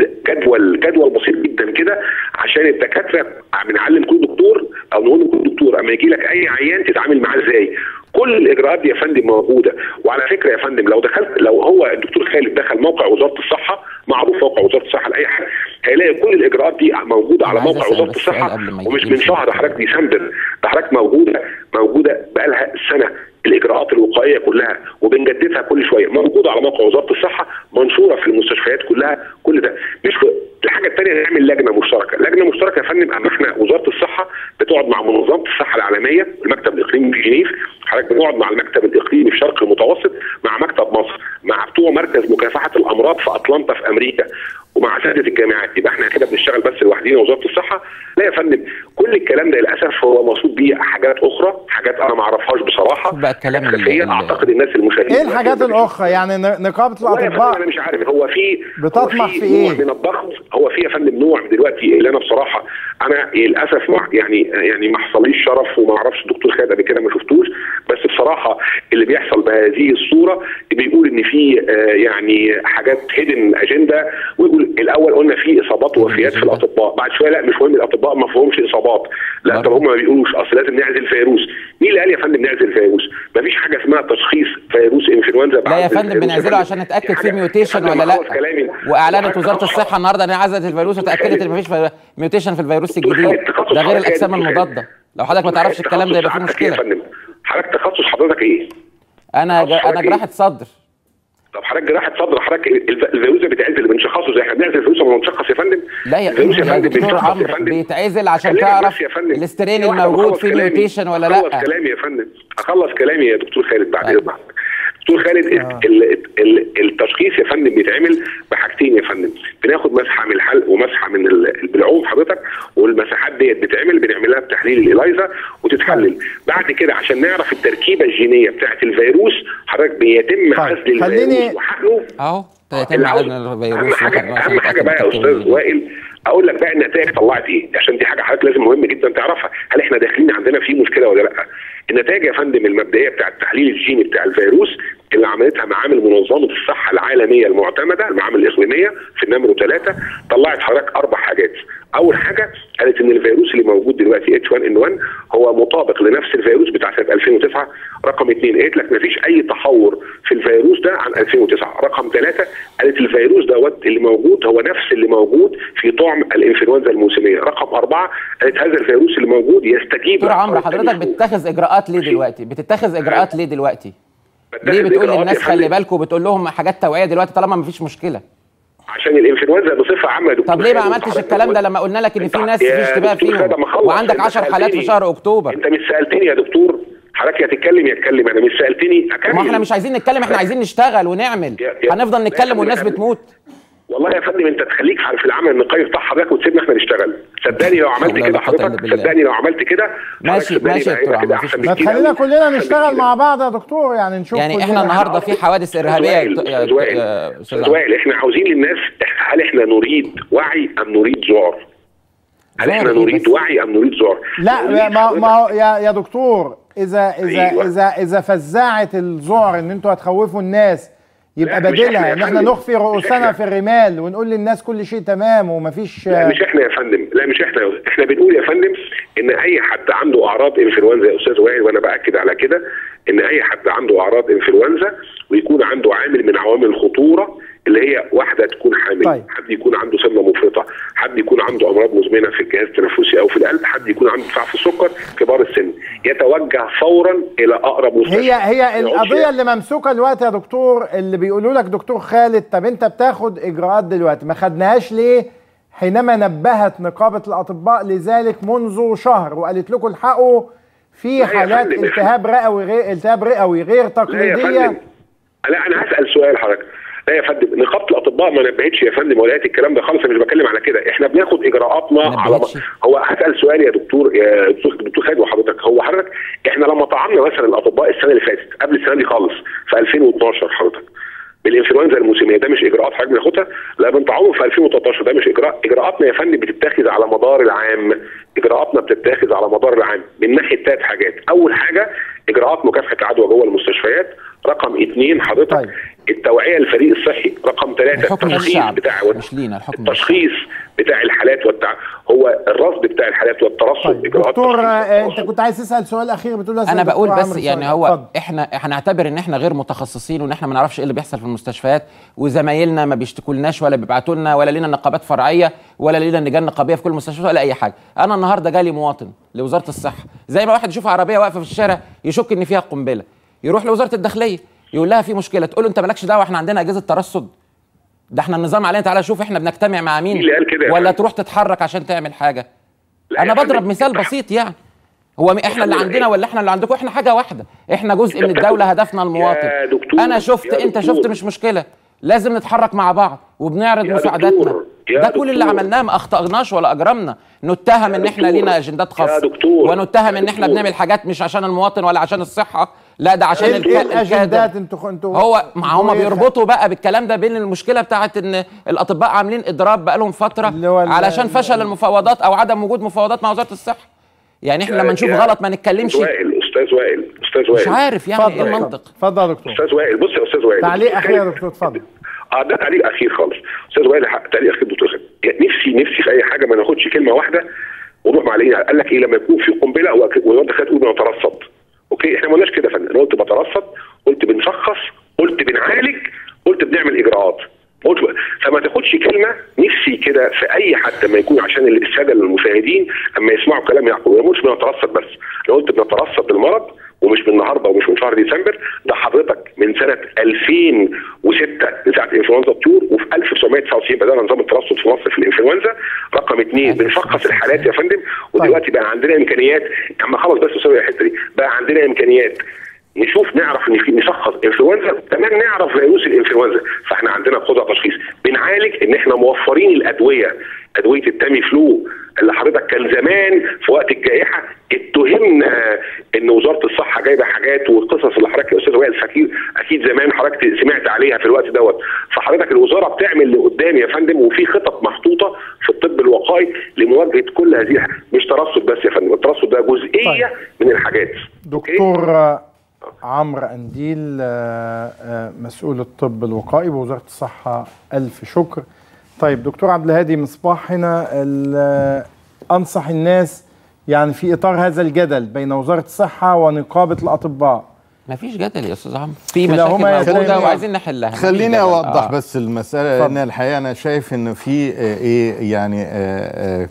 جدول جدول بسيط جدا كده عشان الدكاتره بنعلم كل دكتور او نقول لكل دكتور اما يجي لك اي عيان تتعامل معاه ازاي كل الاجراءات دي يا فندم موجوده وعلى فكره يا فندم لو دخلت لو هو الدكتور خالد دخل موقع وزاره الصحه معروف موقع وزاره الصحه لاي حد هيلاقي كل الاجراءات دي موجوده على أنا عايز موقع أسأل وزاره بس سؤال الصحه قبل ما ومش يجي من شهر يمشي. حضرتك ديسمبر ده حضرتك موجوده موجوده بقالها سنه الاجراءات الوقائيه كلها وبنجددها كل شويه موجوده على موقع وزاره الصحه منشوره في المستشفيات كلها كل ده مش كده. الحاجه الثانيه نعمل لجنه مشتركه لجنه مشتركه يا فندم اما احنا وزاره الصحه بتقعد مع منظمه الصحه العالميه المكتب الاقليمي في جنيف حضرتك بنقعد مع المكتب الاقليمي في الشرق المتوسط مع مكتب مصر مع بتوع مركز مكافحه الامراض في اطلنطا في امريكا ومع اساتذه الجامعات يبقى احنا كده بنشتغل بس لوحدينا وزاره الصحه لا يا فندم كل الكلام ده للاسف هو مقصود بيه حاجات اخرى حاجات انا ما اعرفهاش بصراحه شوف بقى الكلام حاجات ال- خفية. ال- اعتقد الناس المشاهدين ايه الحاجات الاخرى يعني ن- نقابه والله يا فندم انا الاطباء مش عارف هو في بتطمح هو في نوع إيه؟ من الضغط هو في يا فندم نوع دلوقتي اللي انا بصراحه انا للاسف ما يعني يعني ما حصليش شرف وما اعرفش الدكتور خالد قبل كده ما شفتوش بس بصراحه اللي بيحصل بهذه الصوره بيقول ان في آه، يعني حاجات هيدن اجنده ويقول الاول قلنا في اصابات ووفيات في الاطباء بعد شويه لا مش مهم الاطباء ما فيهمش اصابات لا برضه. طب هم ما بيقولوش اصل لازم نعزل فيروس مين اللي قال يا فندم نعزل فيروس ما فيش حاجه اسمها تشخيص فيروس انفلونزا لا يا بعد فندم الفيروس يا بنعزله فندم. عشان نتاكد دي فيه حاجة- ميوتيشن يا فندم ولا لا خلص كلامي. واعلنت وزاره خلص- الصحه النهارده انها عزلت الفيروس وتاكدت ان مفيش في- ميوتيشن في الفيروس دكتور الجديد خالد، تخصص ده غير حضرتك الاجسام يا دكتور المضاده لو حضرتك ما تعرفش الكلام ده يبقى فيه تخصص حضرتك إيه يا مشكله فندم حضرتك تخصص حضرتك ايه؟ انا تخصص انا حضرتك إيه؟ جراحه صدر طب حضرتك جراحه صدر حضرتك الف- الفيروس ده بيتعزل اللي بنشخصه زي احنا بنعزل الفيروس لما بنشخص يا فندم لا يا, الفيروس يا فندم دكتور بيتشخص يا عمرو فندم. بيتعزل عشان خلينا تعرف بس يا فندم. الاسترين في واحدة الموجود أخلص فيه كلامي. ميوتيشن ولا اخلص لا كلامي يا فندم اخلص كلامي يا دكتور خالد بعد طيب. اذنك دكتور خالد آه. ال- ال- التشخيص يا فندم بيتعمل بحاجتين يا فندم بناخد مسحه من الحلق ومسحه من ال- بالعوم حضرتك والمساحات ديت بتتعمل بنعملها بتحليل الالايزا وتتحلل بعد كده عشان نعرف التركيبه الجينيه بتاعه الفيروس حضرتك بيتم طيب، عزل خليني- الفيروس وحقنه اهو يتم اللي عاوز- عزل اهم الفيروس حاجه واحد عشان اهم حاجه نتأكد بقى يا من استاذ التكوين. وائل اقول لك بقى النتائج طلعت ايه عشان دي حاجه حضرتك لازم مهم جدا تعرفها هل احنا داخلين عندنا في مشكله ولا لا النتائج يا فندم المبدئيه بتاع التحليل الجيني بتاع الفيروس اللي عملتها معامل منظمه الصحه العالميه المعتمده المعامل الاقليميه في النمرو ثلاثه طلعت حضرتك اربع حاجات اول حاجه قالت ان الفيروس اللي موجود دلوقتي اتش 1 ان 1 هو مطابق لنفس الفيروس بتاع سنه 2009 رقم اثنين قالت لك مفيش اي تحور في الفيروس ده عن 2009 رقم ثلاثه قالت الفيروس دوت اللي موجود هو نفس اللي موجود في طعم الانفلونزا الموسميه رقم اربعه قالت هذا الفيروس اللي موجود يستجيب دكتور عمرو للأعراض حضرتك التانية. بتتخذ اجراءات ليه دلوقتي بتتخذ اجراءات ليه دلوقتي بتاخد ليه بتقول إجراءات للناس يا فندم خلي بالكم وبتقول لهم حاجات توعيه دلوقتي طالما مفيش مشكله عشان الانفلونزا بصفه عامه يا دكتور طب ليه ما خالد، عملتش حضرتك الكلام ده بتقول- لما قلنا لك ان في أنت- ناس يا في اشتباه دكتور خالد، فيهم أما أخلص، وعندك أنت 10 حالات في سألتني. شهر اكتوبر انت مش سالتني يا دكتور حضرتك يا تتكلم يا تتكلم انا مش سالتني اكمل ما احنا مش عايزين نتكلم احنا عايزين نشتغل ونعمل يا- يا- هنفضل لا يا نتكلم فندم، والناس يا فندم. بتموت والله يا فندم انت تخليك في العمل النقابي بتاع حضرتك وتسيبنا احنا نشتغل صدقني لو عملت لا كده لا قوة إلا حضرتك بالله. صدقني لو عملت كده ماشي- حضرتك صدقني ماشي يا بقى دكتور هيبقى كده عمرو، أحسن مفيش ما بكتير تخلينا أوي. كلنا أحسن نشتغل بكتير مع أوي. بعض يا دكتور يعني نشوف يعني كلنا احنا النهارده في حوادث ارهابيه يا وائل، دكتور- يا أستاذ وائل، يا استاذ أستاذ عمرو. وائل احنا عاوزين للناس هل احنا نريد وعي ام نريد ذعر؟ هل ذعر احنا إيه نريد بس؟ وعي ام نريد ذعر؟ لا نريد ما ما حضرتك- ما هو يا يا دكتور اذا اذا أيوة. اذا اذا فزعت الذعر ان انتوا هتخوفوا الناس يبقى لا، مش إحنا بديلها يا ان احنا فندم. نخفي مش رؤوسنا إحنا. في الرمال ونقول للناس كل شيء تمام ومفيش لا مش احنا يا فندم لا مش احنا احنا بنقول يا فندم ان اي حد عنده اعراض انفلونزا يا استاذ وائل وانا باكد على كده ان اي حد عنده اعراض انفلونزا ويكون عنده عامل من عوامل الخطوره اللي هي واحده تكون حامل طيب. حد يكون عنده سمنه مفرطه حد يكون عنده امراض مزمنه في الجهاز التنفسي او في القلب حد يكون عنده ارتفاع في السكر كبار السن يتوجه فورا الى اقرب مستشفى هي هي ما يقعدش القضيه اللي ممسوكه دلوقتي يا دكتور اللي بيقولوا لك دكتور خالد طب انت بتاخد اجراءات دلوقتي ما خدناهاش ليه حينما نبهت نقابه الاطباء لذلك منذ شهر وقالت لكم الحقوا في يا حالات فندم، يا التهاب رئوي غير التهاب رئوي غير لا يا تقليديه فندم لا انا هسال سؤال حضرتك لا يا فندم نقابه الاطباء ما نبهتش يا فندم ولا قالت الكلام ده خالص انا مش بتكلم على كده احنا بناخد اجراءاتنا ما على نبهتش. هو هسال سؤال يا دكتور يا دكتور دكتور خالد وحضرتك هو حضرتك احنا لما طعمنا مثلا الاطباء السنه اللي فاتت قبل السنه دي خالص في 2012 حضرتك بالانفلونزا الموسميه ده مش اجراءات حضرتك بناخدها لا بنطعمه في 2013 ده مش اجراء اجراءاتنا يا فندم بتتاخذ على مدار العام اجراءاتنا بتتاخذ على مدار العام من ناحيه ثلاث حاجات اول حاجه اجراءات مكافحه العدوى جوه المستشفيات رقم اثنين حضرتك طيب. التوعيه الفريق الصحي رقم ثلاثه الحكم التشخيص للشعب بتاع مش لينا الحكم التشخيص بتاع الحالات والتع... هو الرصد بتاع الحالات والترصد طيب إجراءات دكتور تشخيص آه، انت والترصد. كنت عايز تسال سؤال اخير بتقول أسأل انا دكتور بقول بس عمرو يعني صالح. هو اتفضل. احنا هنعتبر ان احنا غير متخصصين وان احنا ما نعرفش ايه اللي بيحصل في المستشفيات وزمايلنا ما بيشتكولناش ولا بيبعتوا لنا ولا لينا نقابات فرعيه ولا لينا لجان نقابيه في كل المستشفيات ولا اي حاجه انا النهارده جالي مواطن لوزاره الصحه زي ما واحد يشوف عربيه واقفه في الشارع يشك ان فيها قنبله يروح لوزاره الداخليه يقول لها في مشكله تقول له انت مالكش دعوه احنا عندنا اجهزه ترصد ده احنا النظام علينا تعالى شوف احنا بنجتمع مع مين مين اللي قال كده يا ولا فندم؟ تروح تتحرك عشان تعمل حاجه لا انا يا فندم، بضرب مثال أنت- بسيط يعني هو م- احنا اللي فندم، عندنا ولا احنا اللي عندكم احنا حاجه واحده احنا جزء أنت من بتاخد- الدوله هدفنا المواطن يا دكتور، انا شفت يا انت دكتور. شفت مش مشكله لازم نتحرك مع بعض وبنعرض يا مساعداتنا دكتور، يا ده كل اللي دكتور. عملناه ما اخطأناش ولا اجرمنا نتهم ان احنا دكتور، لينا اجندات يا خاصه دكتور، ونتهم يا ان احنا دكتور. بنعمل حاجات مش عشان المواطن ولا عشان الصحه لا ده عشان ايه الك- إيه الكادر الاجندات انتوا انتوا هو ما هم انتوا إيه؟ بيربطوا بقى بالكلام ده بين المشكله بتاعت ان الاطباء عاملين اضراب بقالهم فتره اللي هو ال- علشان ال- فشل المفاوضات او عدم وجود مفاوضات مع وزاره الصحه يعني احنا يا- لما نشوف يا غلط ما نتكلمش استاذ وائل استاذ وائل استاذ وائل مش عارف يعني اتفضل ايه اتفضل. المنطق اتفضل يا دكتور استاذ وائل بص يا استاذ وائل تعليق دكتور اخير يا خالد. دكتور اتفضل اه ده تعليق اخير خالص استاذ وائل ح- تعليق اخير دكتور خالد يعني نفسي نفسي في اي حاجه ما ناخدش كلمه واحده ونروح مع الايه قال لك ايه لما يكون في قنبله وانت خالد تقول بنترصد اوكي احنا ما قلناش كده يا فندم انا قلت بترصد قلت بنشخص قلت بنعالج قلت بنعمل اجراءات قلت ب- فما تاخدش كلمه نفسي كده في اي حد ما يكون عشان اللي الساده المشاهدين اما يسمعوا كلام يعقوب ما يقولش بنترصد بس انا قلت بنترصد المرض ومش من النهارده ومش من شهر ديسمبر ده حضرتك من سنه 2006 من ساعه انفلونزا الطيور وفي 1999 بدانا نظام الترصد في مصر في الانفلونزا رقم اثنين بنشخص الحالات يا فندم ودلوقتي بقى عندنا امكانيات اما خلص بس اسوي الحته دي بقى عندنا امكانيات نشوف نعرف ان في نشخص انفلونزا كمان نعرف فيروس الانفلونزا فاحنا عندنا قدره تشخيص بنعالج ان احنا موفرين الادويه ادويه التامي فلو اللي حضرتك كان زمان في وقت الجائحه اتهمنا ان وزاره الصحه جايبه حاجات والقصص اللي حضرتك يا استاذ وائل فاكر اكيد زمان حضرتك سمعت عليها في الوقت دوت فحضرتك الوزاره بتعمل لقدام يا فندم وفي خطط محطوطه في الطب الوقائي لمواجهه كل هذه الح- مش ترصد بس يا فندم الترصد ده جزئيه طيب. من الحاجات أوكي؟ دكتور آه، عمرو انديل آه، آه، مسؤول الطب الوقائي بوزاره الصحه الف شكر طيب دكتور عبد الهادي مصباح هنا ال- آه، انصح الناس يعني في اطار هذا الجدل بين وزاره الصحه ونقابه الاطباء ما فيش جدل يا استاذ عمرو في كلاهما مشاكل موجوده يتم- وعايزين نحلها مفيش خليني جدل. اوضح آه. بس المساله اتفضل. لان الحقيقه انا شايف ان في آه، ايه يعني آه، آه،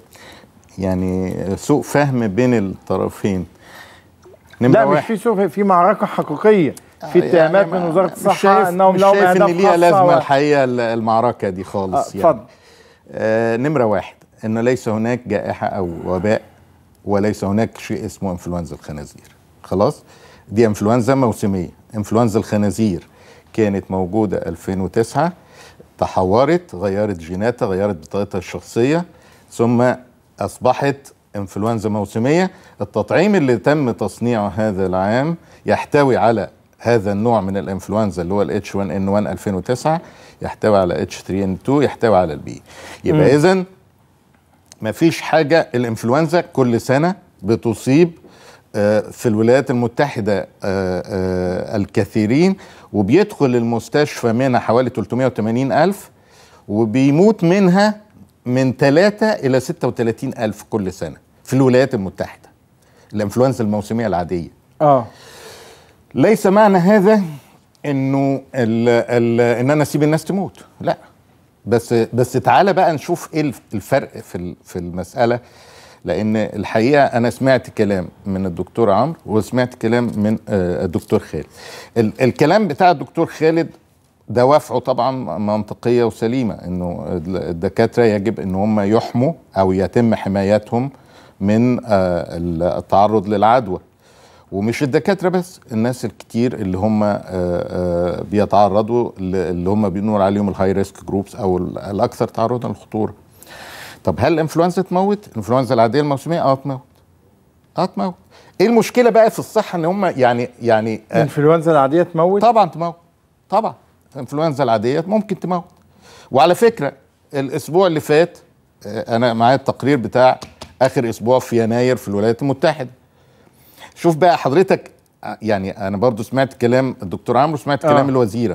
يعني سوء فهم بين الطرفين نمرة لا مش واحد. في سوء في معركه حقيقيه في يعني اتهامات ما- من وزاره مش الصحه شايف انهم مش لهم شايف اهداف ان ليها خاصة لازمه و- الحقيقه المعركه دي خالص آه، يعني اتفضل آه نمره واحد ان ليس هناك جائحه او وباء وليس هناك شيء اسمه انفلونزا الخنازير خلاص دي انفلونزا موسميه انفلونزا الخنازير كانت موجوده 2009 تحورت غيرت جيناتها غيرت بطاقتها الشخصيه ثم اصبحت انفلونزا موسميه التطعيم اللي تم تصنيعه هذا العام يحتوي على هذا النوع من الانفلونزا اللي هو ال H1N1 2009 يحتوي على H3N2 يحتوي على البي يبقى اذا ما فيش حاجه الانفلونزا كل سنه بتصيب آه، في الولايات المتحده آه، آه، الكثيرين وبيدخل المستشفى منها حوالي 380 الف وبيموت منها من 3 الى 36 الف كل سنه في الولايات المتحده الانفلونزا الموسميه العاديه اه ليس معنى هذا انه ال ال ان انا اسيب الناس تموت لا بس بس تعالى بقى نشوف ايه الفرق في ال- في المساله لان الحقيقه انا سمعت كلام من الدكتور عمرو وسمعت كلام من آه، الدكتور خالد ال الكلام بتاع الدكتور خالد دوافعه طبعا منطقيه وسليمه انه الدكاتره يجب ان هم يحموا او يتم حمايتهم من آه، التعرض للعدوى ومش الدكاتره بس الناس الكتير اللي هم آه، آه، بيتعرضوا ل- اللي هم بنقول عليهم الهاي ريسك جروبس او ال- الاكثر تعرضا للخطوره طب هل الانفلونزا تموت الانفلونزا العاديه الموسميه اه تموت اه تموت ايه المشكله بقى في الصحه ان هم يعني يعني آه، الانفلونزا العاديه تموت طبعا تموت طبعا الانفلونزا العاديه ممكن تموت وعلى فكره الاسبوع اللي فات آه، انا معايا التقرير بتاع اخر اسبوع في يناير في الولايات المتحده شوف بقى حضرتك آه، يعني انا برضو سمعت كلام الدكتور عمرو سمعت آه. كلام الوزيره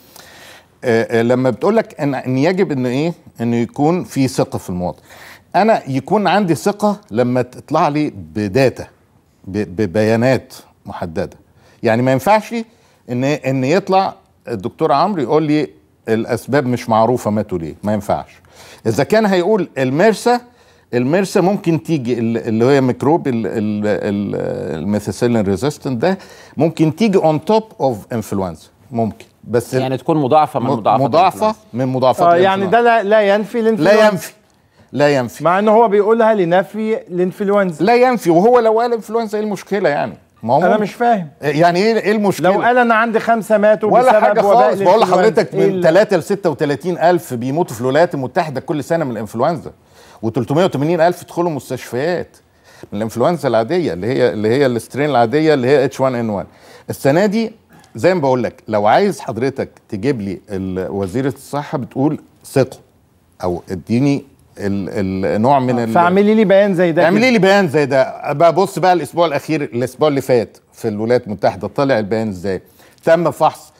آه، آه، لما بتقول لك ان ان يجب ان ايه انه يكون في ثقه في المواطن انا يكون عندي ثقه لما تطلع لي بداتا ب- ببيانات محدده يعني ما ينفعش ان ان يطلع الدكتور عمرو يقول لي الاسباب مش معروفه ماتوا ليه ما ينفعش اذا كان هيقول المرسى المرسى ممكن تيجي ال- اللي هي ميكروب ال- ال- ال- الميثيسيلين ريزيستنت ده ممكن تيجي اون توب اوف انفلونزا ممكن بس يعني تكون مضاعفه من م- مضاعفات مضاعفه الإنفلونزا. من مضاعفات اه يعني الإنفلونزا. ده لا, لا ينفي الانفلونزا لا ينفي لا ينفي مع ان هو بيقولها لنفي الانفلونزا لا ينفي وهو لو قال انفلونزا ايه المشكله يعني ما هو انا ممكن. مش فاهم يعني ايه ايه المشكله لو قال انا عندي خمسه ماتوا ولا بسبب حاجه وباء خالص بقول الإنفلونزا. لحضرتك إيه من ال- 3 ل 36 الف بيموتوا في الولايات المتحده كل سنه من الانفلونزا و380 الف يدخلوا مستشفيات من الانفلونزا العاديه اللي هي اللي هي السترين العاديه اللي هي اتش 1 ان 1 السنه دي زي ما بقول لك لو عايز حضرتك تجيب لي ال- وزيره الصحه بتقول ثقه او اديني ال- النوع من ال- فاعملي لي بيان زي ده اعملي لي بيان زي ده بقى بص بقى الاسبوع الاخير الاسبوع اللي فات في الولايات المتحده طلع البيان ازاي تم فحص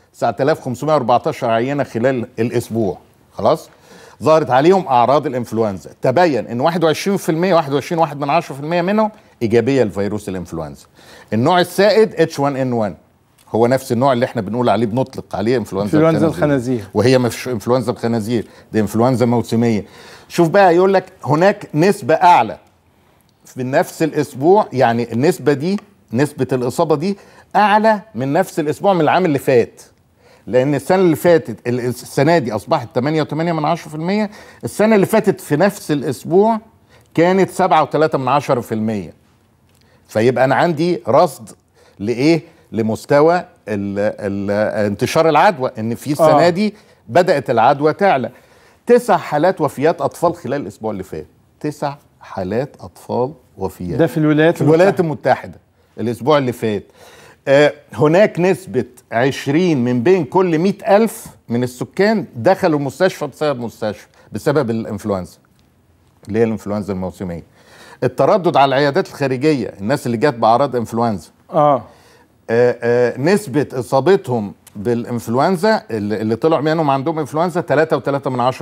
9514 عينه خلال الاسبوع خلاص ظهرت عليهم اعراض الانفلونزا تبين ان 21% 21 واحد من 10% منهم ايجابيه لفيروس الانفلونزا النوع السائد H1N1 هو نفس النوع اللي احنا بنقول عليه بنطلق عليه انفلونزا إنفلونزا الخنازير. وهي مش انفلونزا الخنازير دي انفلونزا موسميه شوف بقى يقول لك هناك نسبه اعلى في نفس الاسبوع يعني النسبه دي نسبه الاصابه دي اعلى من نفس الاسبوع من العام اللي فات لان السنه اللي فاتت ال- السنه دي اصبحت 8.8 من 10% السنه اللي فاتت في نفس الاسبوع كانت 7.3 من 10% فيبقى انا عندي رصد لايه لمستوى ال ال انتشار العدوى ان في السنه آه. دي بدات العدوى تعلى تسع حالات وفيات اطفال خلال الاسبوع اللي فات تسع حالات اطفال وفيات ده في الولايات في الولايات المتحده الاسبوع اللي فات آه هناك نسبة 20 من بين كل 100 ألف من السكان دخلوا المستشفى بسبب مستشفى بسبب الانفلونزا اللي هي الانفلونزا الموسمية التردد على العيادات الخارجية الناس اللي جت بأعراض انفلونزا اه آه، آه، نسبة إصابتهم بالإنفلونزا اللي اللي طلعوا منهم عندهم إنفلونزا 3.3 من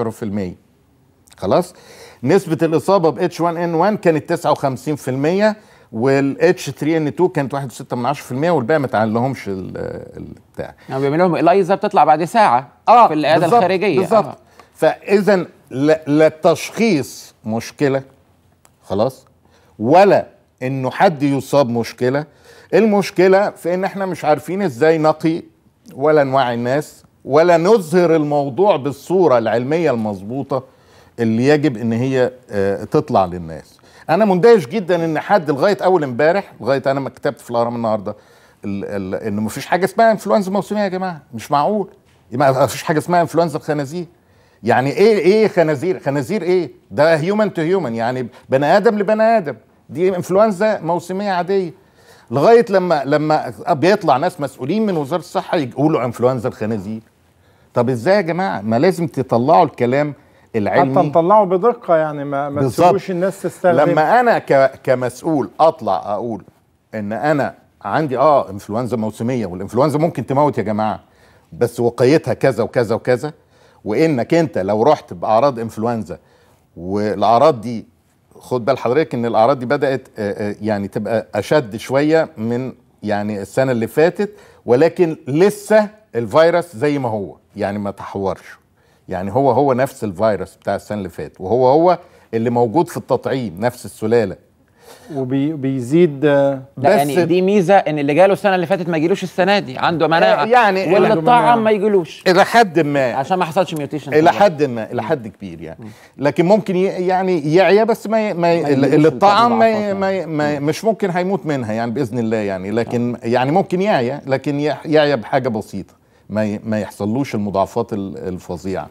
10% خلاص نسبة الإصابة ب H1N1 كانت 59% وال H3N2 كانت 1.6 من 10% والباقي ما تعلهمش ال- البتاع يعني بيعملوا لهم الايزا بتطلع بعد ساعه اه في العياده بالظبط، الخارجيه بالظبط آه. فاذا لا, لا التشخيص مشكله خلاص ولا انه حد يصاب مشكله المشكله في ان احنا مش عارفين ازاي نقي ولا نوعي الناس ولا نظهر الموضوع بالصوره العلميه المظبوطه اللي يجب ان هي آه، تطلع للناس انا مندهش جدا ان حد لغايه اول امبارح لغايه انا ما كتبت في الاهرام النهارده ال- ال- ان مفيش حاجه اسمها انفلونزا موسميه يا جماعه مش معقول ما فيش حاجه اسمها انفلونزا الخنازير يعني ايه ايه خنازير خنازير ايه ده هيومن تو هيومن يعني بني ادم لبني ادم دي انفلونزا موسميه عاديه لغايه لما لما بيطلع ناس مسؤولين من وزاره الصحه يقولوا انفلونزا الخنازير طب ازاي يا جماعه ما لازم تطلعوا الكلام العلمي حتى نطلعه بدقه يعني ما, ما بالظبط. تسيبوش الناس تستخدم لما انا ك... كمسؤول اطلع اقول ان انا عندي اه انفلونزا موسميه والانفلونزا ممكن تموت يا جماعه بس وقايتها كذا وكذا وكذا وانك انت لو رحت باعراض انفلونزا والاعراض دي خد بال حضرتك ان الاعراض دي بدات آه، آه، يعني تبقى اشد شويه من يعني السنه اللي فاتت ولكن لسه الفيروس زي ما هو يعني ما تحورش يعني هو هو نفس الفيروس بتاع السنه اللي فاتت وهو هو اللي موجود في التطعيم نفس السلاله وبيزيد لا بس- يعني دي ميزه ان اللي جاله السنه اللي فاتت ما يجيلوش السنه دي عنده مناعه يعني واللي عنده مناعة. اتطعم ما يجيلوش الى حد ما عشان ما حصلش ميوتيشن الى حد ما الى حد كبير يعني لكن ممكن ي- يعني يعيا بس ما ي- ما ي- يجيلوش اللي الطعم ما, ي- المضاعفات ما, ي- ما ي- مش ممكن هيموت منها يعني باذن الله يعني لكن يعني ممكن يعيا لكن يح- يعيا بحاجه بسيطه ما ي- ما يحصلوش المضاعفات ال- الفظيعه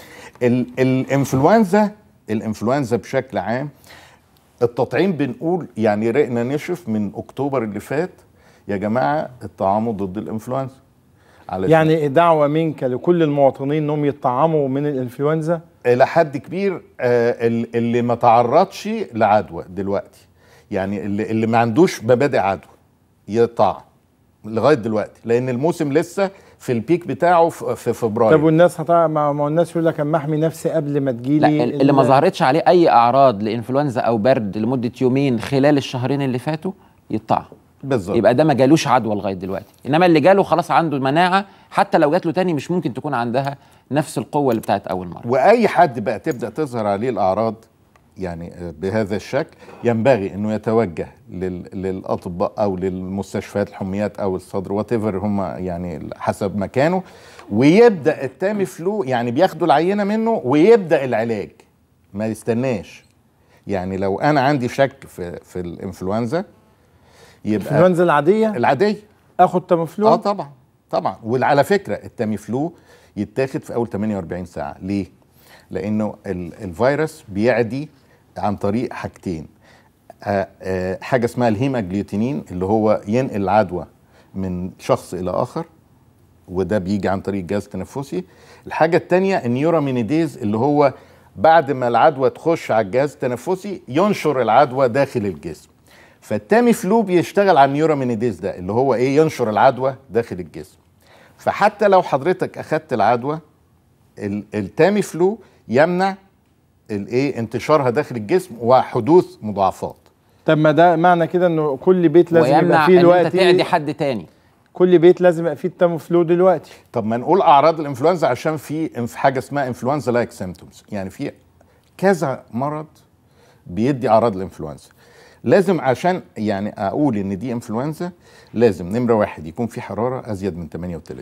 ال- الانفلونزا الانفلونزا بشكل عام التطعيم بنقول يعني رقنا نشف من اكتوبر اللي فات يا جماعه الطعام ضد الانفلونزا علشان يعني دعوه منك لكل المواطنين انهم يطعموا من الانفلونزا الى حد كبير آه، ال- اللي ما تعرضش لعدوى دلوقتي يعني اللي, اللي ما عندوش مبادئ عدوى يطعم لغايه دلوقتي لان الموسم لسه في البيك بتاعه في في طب فبراير والناس هتع... ما ما هو الناس يقول لك اما احمي نفسي قبل ما لا تجيلي اللي ما ظهرتش عليه اي اعراض لانفلونزا او برد لمده يومين خلال الشهرين اللي فاتوا يطعم بالظبط يبقى ده ما جالوش عدوى لغايه دلوقتي انما اللي جاله خلاص عنده مناعه حتى لو جات له تاني مش ممكن تكون عندها نفس القوه اللي بتاعت اول مره واي حد بقى تبدا تظهر عليه الاعراض يعني آه، بهذا الشكل ينبغي انه يتوجه لل- للاطباء او للمستشفيات الحميات او الصدر وات هم يعني حسب مكانه ويبدا التامي فلو يعني بياخدوا العينه منه ويبدا العلاج ما يستناش يعني لو انا عندي شك في في الانفلونزا يبقى الانفلونزا العاديه العاديه اخد تاميفلو اه طبعا طبعا وعلى فكره التاميفلو يتاخد في اول 48 ساعه ليه لانه ال- الفيروس بيعدي عن طريق حاجتين آه، آه، حاجه اسمها الهيماجلوتينين اللي هو ينقل العدوى من شخص الى اخر وده بيجي عن طريق الجهاز التنفسي الحاجه الثانيه النيورامينيديز اللي هو بعد ما العدوى تخش على الجهاز التنفسي ينشر العدوى داخل الجسم فالتامي فلو بيشتغل على النيورامينيديز ده اللي هو ايه ينشر العدوى داخل الجسم فحتى لو حضرتك اخدت العدوى ال- التامي فلو يمنع الايه انتشارها داخل الجسم وحدوث مضاعفات طب ما ده معنى كده انه كل بيت لازم يبقى ويمنع فيه ان انت دلوقتي تعدي حد تاني كل بيت لازم يبقى فيه التاميفلو دلوقتي طب ما نقول اعراض الانفلونزا عشان في انف- حاجه اسمها انفلونزا لايك سيمتومز يعني في كذا مرض بيدي اعراض الانفلونزا لازم عشان يعني اقول ان دي انفلونزا لازم نمره واحد يكون في حراره ازيد من 38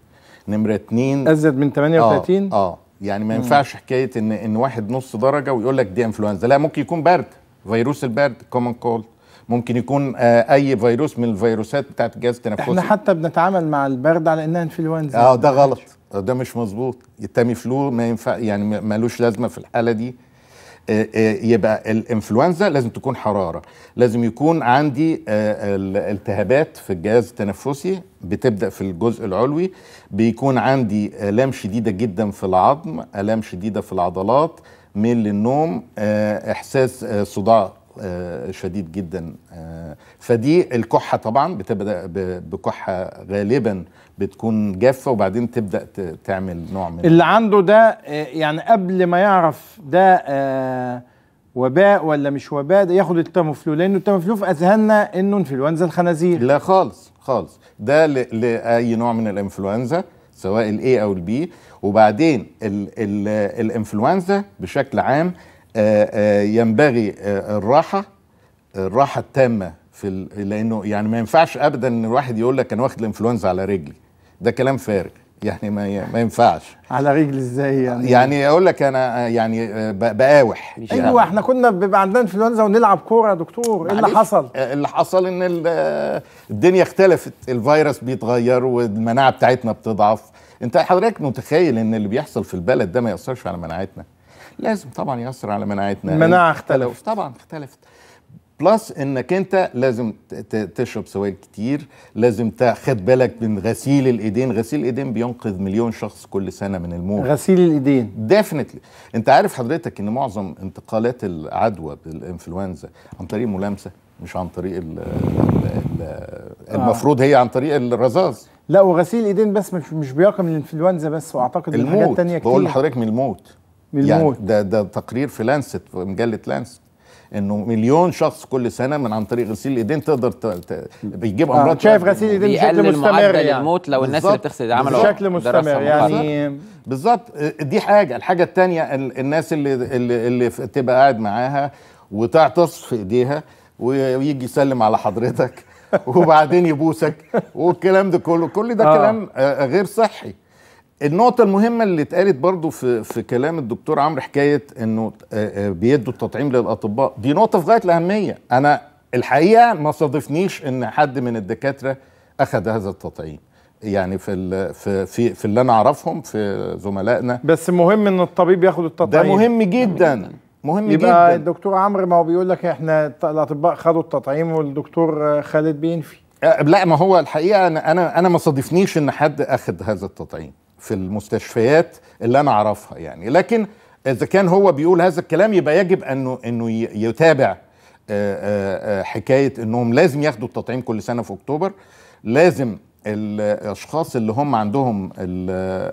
نمره اتنين ازيد من 38 اه, آه يعني ما ينفعش حكايه ان ان واحد نص درجه ويقول لك دي انفلونزا لا ممكن يكون برد فيروس البرد كومن كولد ممكن يكون آه اي فيروس من الفيروسات بتاعت الجهاز التنفسي احنا حتى بنتعامل مع البرد على انها انفلونزا اه ده غلط ده مش مظبوط التامي فلو ما ينفع يعني ما- ملوش لازمه في الحاله دي آه، آه، يبقى الانفلونزا لازم تكون حراره لازم يكون عندي آه، الالتهابات في الجهاز التنفسي بتبدا في الجزء العلوي بيكون عندي الام شديده جدا في العظم الام شديده في العضلات ميل للنوم آه، احساس آه، صداع آه، شديد جدا آه، فدي الكحه طبعا بتبدا ب- بكحه غالبا بتكون جافه وبعدين تبدا ت- تعمل نوع من اللي عنده ده آه، يعني قبل ما يعرف ده آه، وباء ولا مش وباء ده ياخد التاميفلو لانه التاميفلو في اذهاننا انه انفلونزا الخنازير لا خالص خالص ده ل- لاي نوع من الانفلونزا سواء الاي او البي وبعدين ال ال الانفلونزا بشكل عام آه، آه، ينبغي آه، الراحه الراحه التامه في ال- لانه يعني ما ينفعش ابدا ان الواحد يقول لك انا واخد الانفلونزا على رجلي ده كلام فارغ يعني ما ي- ما ينفعش على رجل ازاي يعني يعني اقول لك انا آه، يعني آه، ب- بقاوح مش ايوه احنا كنا بيبقى عندنا انفلونزا ونلعب كوره يا دكتور ايه اللي معلش، حصل؟ آه، اللي حصل ان ال- آه، الدنيا اختلفت الفيروس بيتغير والمناعه بتاعتنا بتضعف انت حضرتك متخيل ان اللي بيحصل في البلد ده ما ياثرش على مناعتنا لازم طبعا ياثر على مناعتنا المناعة ال- اختلفت. طبعا اختلفت بلس انك انت لازم ت- ت- تشرب سوائل كتير لازم تاخد بالك من غسيل الايدين غسيل الايدين بينقذ مليون شخص كل سنه من الموت غسيل الايدين ديفنتلي انت عارف حضرتك ان معظم انتقالات العدوى بالانفلونزا عن طريق الملامسه مش عن طريق ال ال المفروض هي عن طريق الرذاذ لا وغسيل الايدين بس مش مش بيقي من الانفلونزا بس واعتقد من حاجات الموت تانية بقول كتير لحضرتك من الموت من يعني الموت ده ده تقرير في لانست في مجله لانست انه مليون شخص كل سنه من عن طريق غسيل الايدين تقدر ت... ت... بيجيب آه، امراض شايف غسيل الايدين بشكل بيقلل مستمر معدل يعني الموت لو الناس اللي بالظبط. بتغسل عملوا بشكل دراسة مستمر محاضرة. يعني بالظبط دي حاجه الحاجه الثانيه الناس اللي اللي, اللي ف- تبقى قاعد معاها وتعطس في ايديها ويجي يسلم على حضرتك وبعدين يبوسك والكلام ده كله كل ده آه. آه. كلام آه، غير صحي النقطة المهمة اللي اتقالت برضو في في كلام الدكتور عمرو حكاية انه آه، آه، بيدوا التطعيم للأطباء دي نقطة في غاية الأهمية أنا الحقيقة ما صادفنيش ان حد من الدكاترة أخذ هذا التطعيم يعني في ال- في في, في اللي أنا أعرفهم في زملائنا بس مهم ان الطبيب ياخد ده التطعيم مهم جدا مهم يبقى جدا الدكتور عمرو ما هو بيقول لك احنا الط- الاطباء خدوا التطعيم والدكتور آه، خالد بينفي آه، لا ما هو الحقيقه انا انا انا ما صادفنيش ان حد اخذ هذا التطعيم في المستشفيات اللي انا اعرفها يعني لكن اذا كان هو بيقول هذا الكلام يبقى يجب انه انه ي- يتابع آه، آه، آه، حكايه انهم لازم ياخدوا التطعيم كل سنه في اكتوبر لازم الاشخاص اللي هم عندهم ال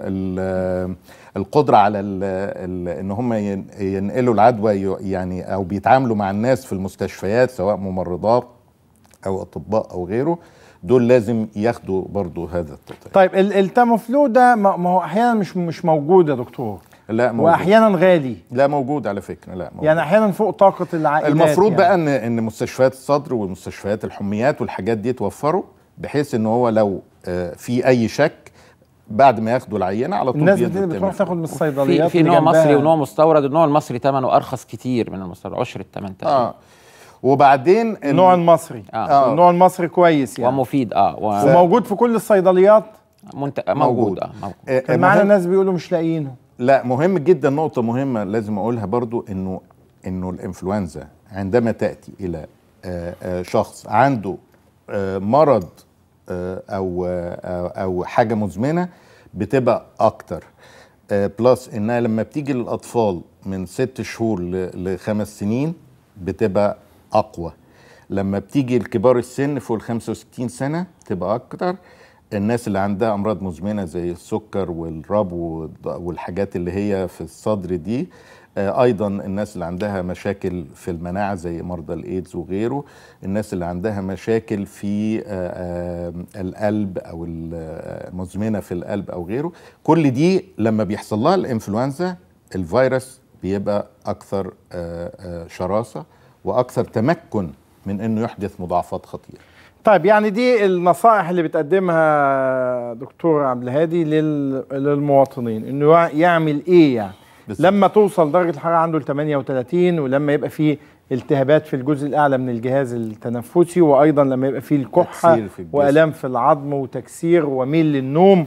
ال القدره على ال ال ان هم ين- ينقلوا العدوى ي- يعني او بيتعاملوا مع الناس في المستشفيات سواء ممرضات او اطباء او غيره دول لازم ياخدوا برضو هذا التطعيم طيب ال- التاموفلو ده ما ما هو احيانا مش مش موجود يا دكتور لا موجود واحيانا غالي لا موجود على فكره لا موجود. يعني احيانا فوق طاقه العائلات المفروض يعني. بقى ان ان مستشفيات الصدر والمستشفيات الحميات والحاجات دي توفروا بحيث ان هو لو آه، في اي شك بعد ما ياخدوا العينه على طول الناس بيدوا بت- بتروح التامين. تاخد من في الصيدليات في اللي نوع جنبها. مصري ونوع مستورد النوع المصري ثمنه ارخص كتير من المستورد عشر الثمن تقريبا اه وبعدين ال- النوع المصري آه. النوع المصري كويس يعني ومفيد اه وموجود في كل الصيدليات ومنت... موجود اه موجود آه، كان معانا مهم- ناس بيقولوا مش لاقيينه لا مهم جدا نقطة مهمة لازم أقولها برضو إنه إنه الإنفلونزا عندما تأتي إلى آه، آه، شخص عنده آه، مرض آه، أو آه، أو حاجة مزمنة بتبقى أكتر آه، بلس إنها لما بتيجي للأطفال من ست شهور ل- لخمس سنين بتبقى أقوى لما بتيجي لكبار السن فوق ال 65 سنة تبقى أكتر الناس اللي عندها امراض مزمنه زي السكر والربو والض- والحاجات اللي هي في الصدر دي آه، ايضا الناس اللي عندها مشاكل في المناعه زي مرضى الايدز وغيره الناس اللي عندها مشاكل في آه، آه، القلب او المزمنه في القلب او غيره كل دي لما بيحصل لها الانفلونزا الفيروس بيبقى اكثر آه، آه، شراسه واكثر تمكن من انه يحدث مضاعفات خطيره طيب يعني دي النصائح اللي بتقدمها دكتور عبد الهادي لل... للمواطنين انه يع- يعمل ايه يعني بالظبط. لما توصل درجه الحراره عنده ل 38 ولما يبقى فيه التهابات في الجزء الاعلى من الجهاز التنفسي وايضا لما يبقى فيه الكحه تكسير في الجسم. والام في العظم وتكسير وميل للنوم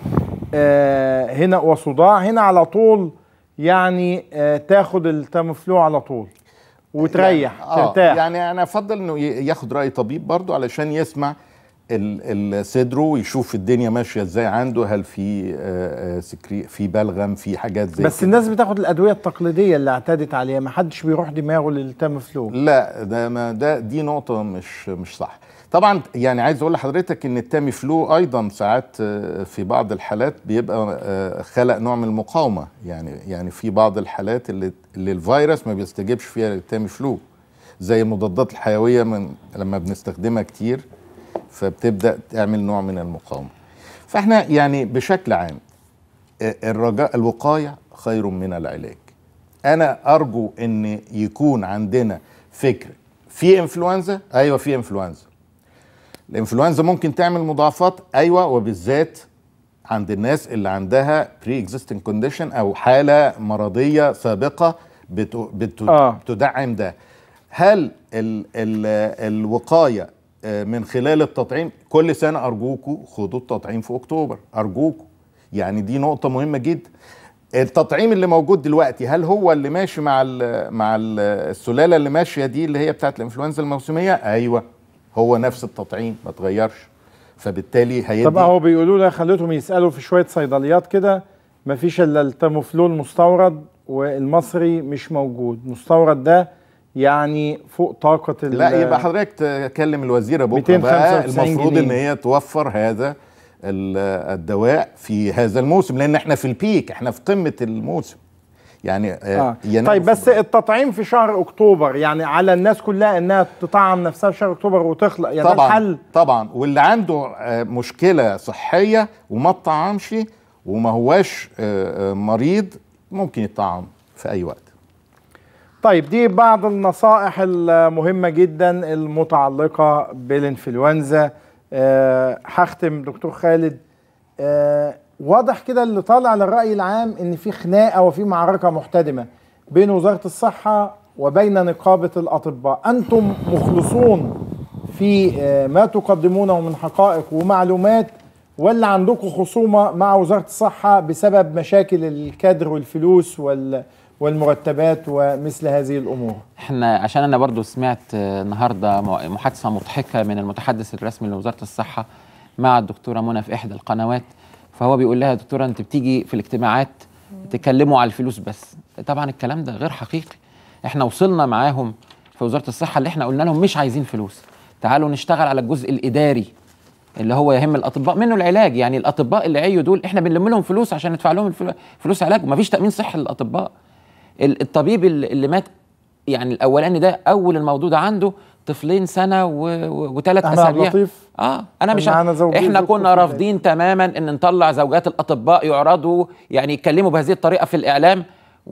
آه هنا وصداع هنا على طول يعني آه تاخد التاموفلو على طول وتريح يعني آه ترتاح يعني انا افضل انه ي- ياخد راي طبيب برضو علشان يسمع ال- ال- صدره ويشوف الدنيا ماشيه ازاي عنده هل في آه، آه، سكري في بلغم في حاجات زي بس كده. الناس بتاخد الادويه التقليديه اللي اعتادت عليها ما حدش بيروح دماغه للتاموفلو لا ده ما ده دي نقطة مش مش صح. طبعا يعني عايز اقول لحضرتك ان التامي فلو ايضا ساعات آه، في بعض الحالات بيبقى آه، خلق نوع من المقاومة يعني يعني في بعض الحالات اللي اللي الفيروس ما بيستجيبش فيها للتامي فلو زي المضادات الحيوية من لما بنستخدمها كتير فبتبدأ تعمل نوع من المقاومة. فاحنا يعني بشكل عام آه، الرجاء الوقاية خير من العلاج. انا ارجو ان يكون عندنا فكر في انفلونزا ايوه في انفلونزا الانفلونزا ممكن تعمل مضاعفات ايوه وبالذات عند الناس اللي عندها بري اكزيستنج كونديشن او حاله مرضيه سابقه بت... بت... آه. بتدعم ده هل ال... ال... الوقايه آه، من خلال التطعيم كل سنه ارجوكوا خدوا التطعيم في اكتوبر ارجوكوا يعني دي نقطه مهمه جدا التطعيم اللي موجود دلوقتي هل هو اللي ماشي مع ال مع ال السلاله اللي ماشيه دي اللي هي بتاعت الانفلونزا الموسميه ايوه هو نفس التطعيم ما اتغيرش فبالتالي هيدي طب اهو بيقولوا لي خليتهم يسالوا في شويه صيدليات كده ما فيش الا التاموفلو المستورد والمصري مش موجود مستورد ده يعني فوق طاقه ال- لا يبقى حضرتك تكلم الوزيره بكره بقى 295 المفروض جنيه. ان هي توفر هذا ال- الدواء في هذا الموسم لان احنا في البيك احنا في قمه الموسم يعني آه. آه. يناير طيب بس وفبراير. التطعيم في شهر اكتوبر يعني على الناس كلها انها تطعم نفسها في شهر اكتوبر وتخلق يعني ده طبعا الحل طبعا واللي عنده آه، مشكله صحيه وما اتطعمش وما هواش آه، آه، مريض ممكن يتطعم في اي وقت طيب دي بعض النصائح المهمة جدا المتعلقة بالانفلونزا أه هختم دكتور خالد أه واضح كده اللي طالع للرأي العام ان في خناقة وفي معركة محتدمة بين وزارة الصحة وبين نقابة الأطباء أنتم مخلصون في أه ما تقدمونه من حقائق ومعلومات ولا عندكم خصومة مع وزارة الصحة بسبب مشاكل الكادر والفلوس وال والمرتبات ومثل هذه الامور احنا عشان انا برضو سمعت النهارده محادثه مضحكه من المتحدث الرسمي لوزاره الصحه مع الدكتوره منى في احدى القنوات فهو بيقول لها يا دكتوره انت بتيجي في الاجتماعات تكلموا على الفلوس بس طبعا الكلام ده غير حقيقي احنا وصلنا معاهم في وزاره الصحه اللي احنا قلنا لهم مش عايزين فلوس تعالوا نشتغل على الجزء الاداري اللي هو يهم الاطباء منه العلاج يعني الاطباء اللي عيوا دول احنا بنلم لهم فلوس عشان ندفع لهم فلوس علاج ومفيش تامين صحي للاطباء الطبيب اللي مات يعني الاولاني ده اول الموضوع ده عنده طفلين سنه وثلاث اسابيع لطيف اه انا مش احنا كنا رافضين تماما ان نطلع زوجات الاطباء يعرضوا يعني يتكلموا بهذه الطريقه في الاعلام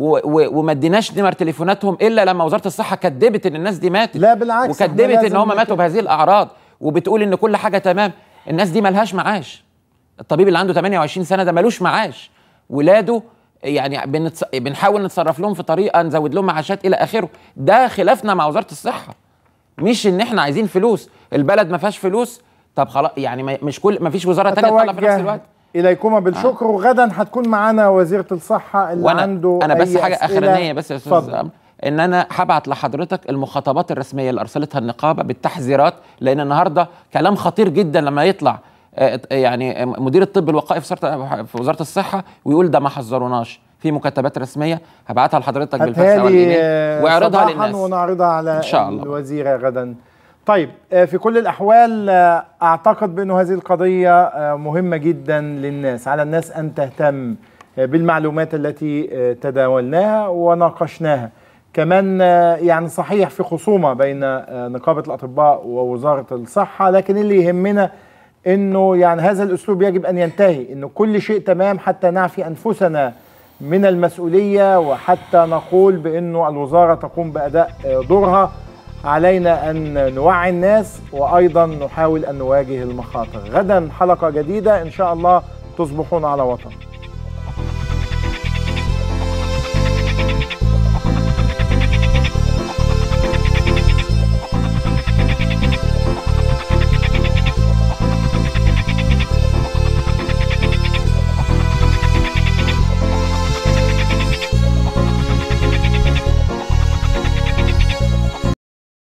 وما اديناش نمر تليفوناتهم الا لما وزاره الصحه كدبت ان الناس دي ماتت لا بالعكس وكدبت ان هم ماتوا بهذه الاعراض وبتقول ان كل حاجه تمام الناس دي ملهاش معاش الطبيب اللي عنده 28 سنه ده ملوش معاش ولاده يعني بنتص... بنحاول نتصرف لهم في طريقه نزود لهم معاشات الى اخره ده خلافنا مع وزاره الصحه مش ان احنا عايزين فلوس البلد ما فيهاش فلوس طب خلاص يعني مش كل ما فيش وزاره ثانيه تطلع في نفس الوقت اليكم بالشكر آه. وغدا هتكون معانا وزيره الصحه اللي وأنا عنده انا بس أي حاجه أسئلة. اخرانيه بس يا استاذ ان انا هبعت لحضرتك المخاطبات الرسميه اللي ارسلتها النقابه بالتحذيرات لان النهارده كلام خطير جدا لما يطلع يعني مدير الطب الوقائي في وزاره الصحه ويقول ده ما حذروناش في مكتبات رسميه هبعتها لحضرتك بالفاكس او الايميل واعرضها للناس ونعرضها على إن شاء الله. الوزيره غدا طيب في كل الاحوال اعتقد بانه هذه القضيه مهمه جدا للناس على الناس ان تهتم بالمعلومات التي تداولناها وناقشناها كمان يعني صحيح في خصومه بين نقابه الاطباء ووزاره الصحه لكن اللي يهمنا انه يعني هذا الاسلوب يجب ان ينتهي انه كل شيء تمام حتى نعفي انفسنا من المسؤوليه وحتى نقول بانه الوزاره تقوم باداء دورها علينا ان نوعي الناس وايضا نحاول ان نواجه المخاطر غدا حلقه جديده ان شاء الله تصبحون على وطن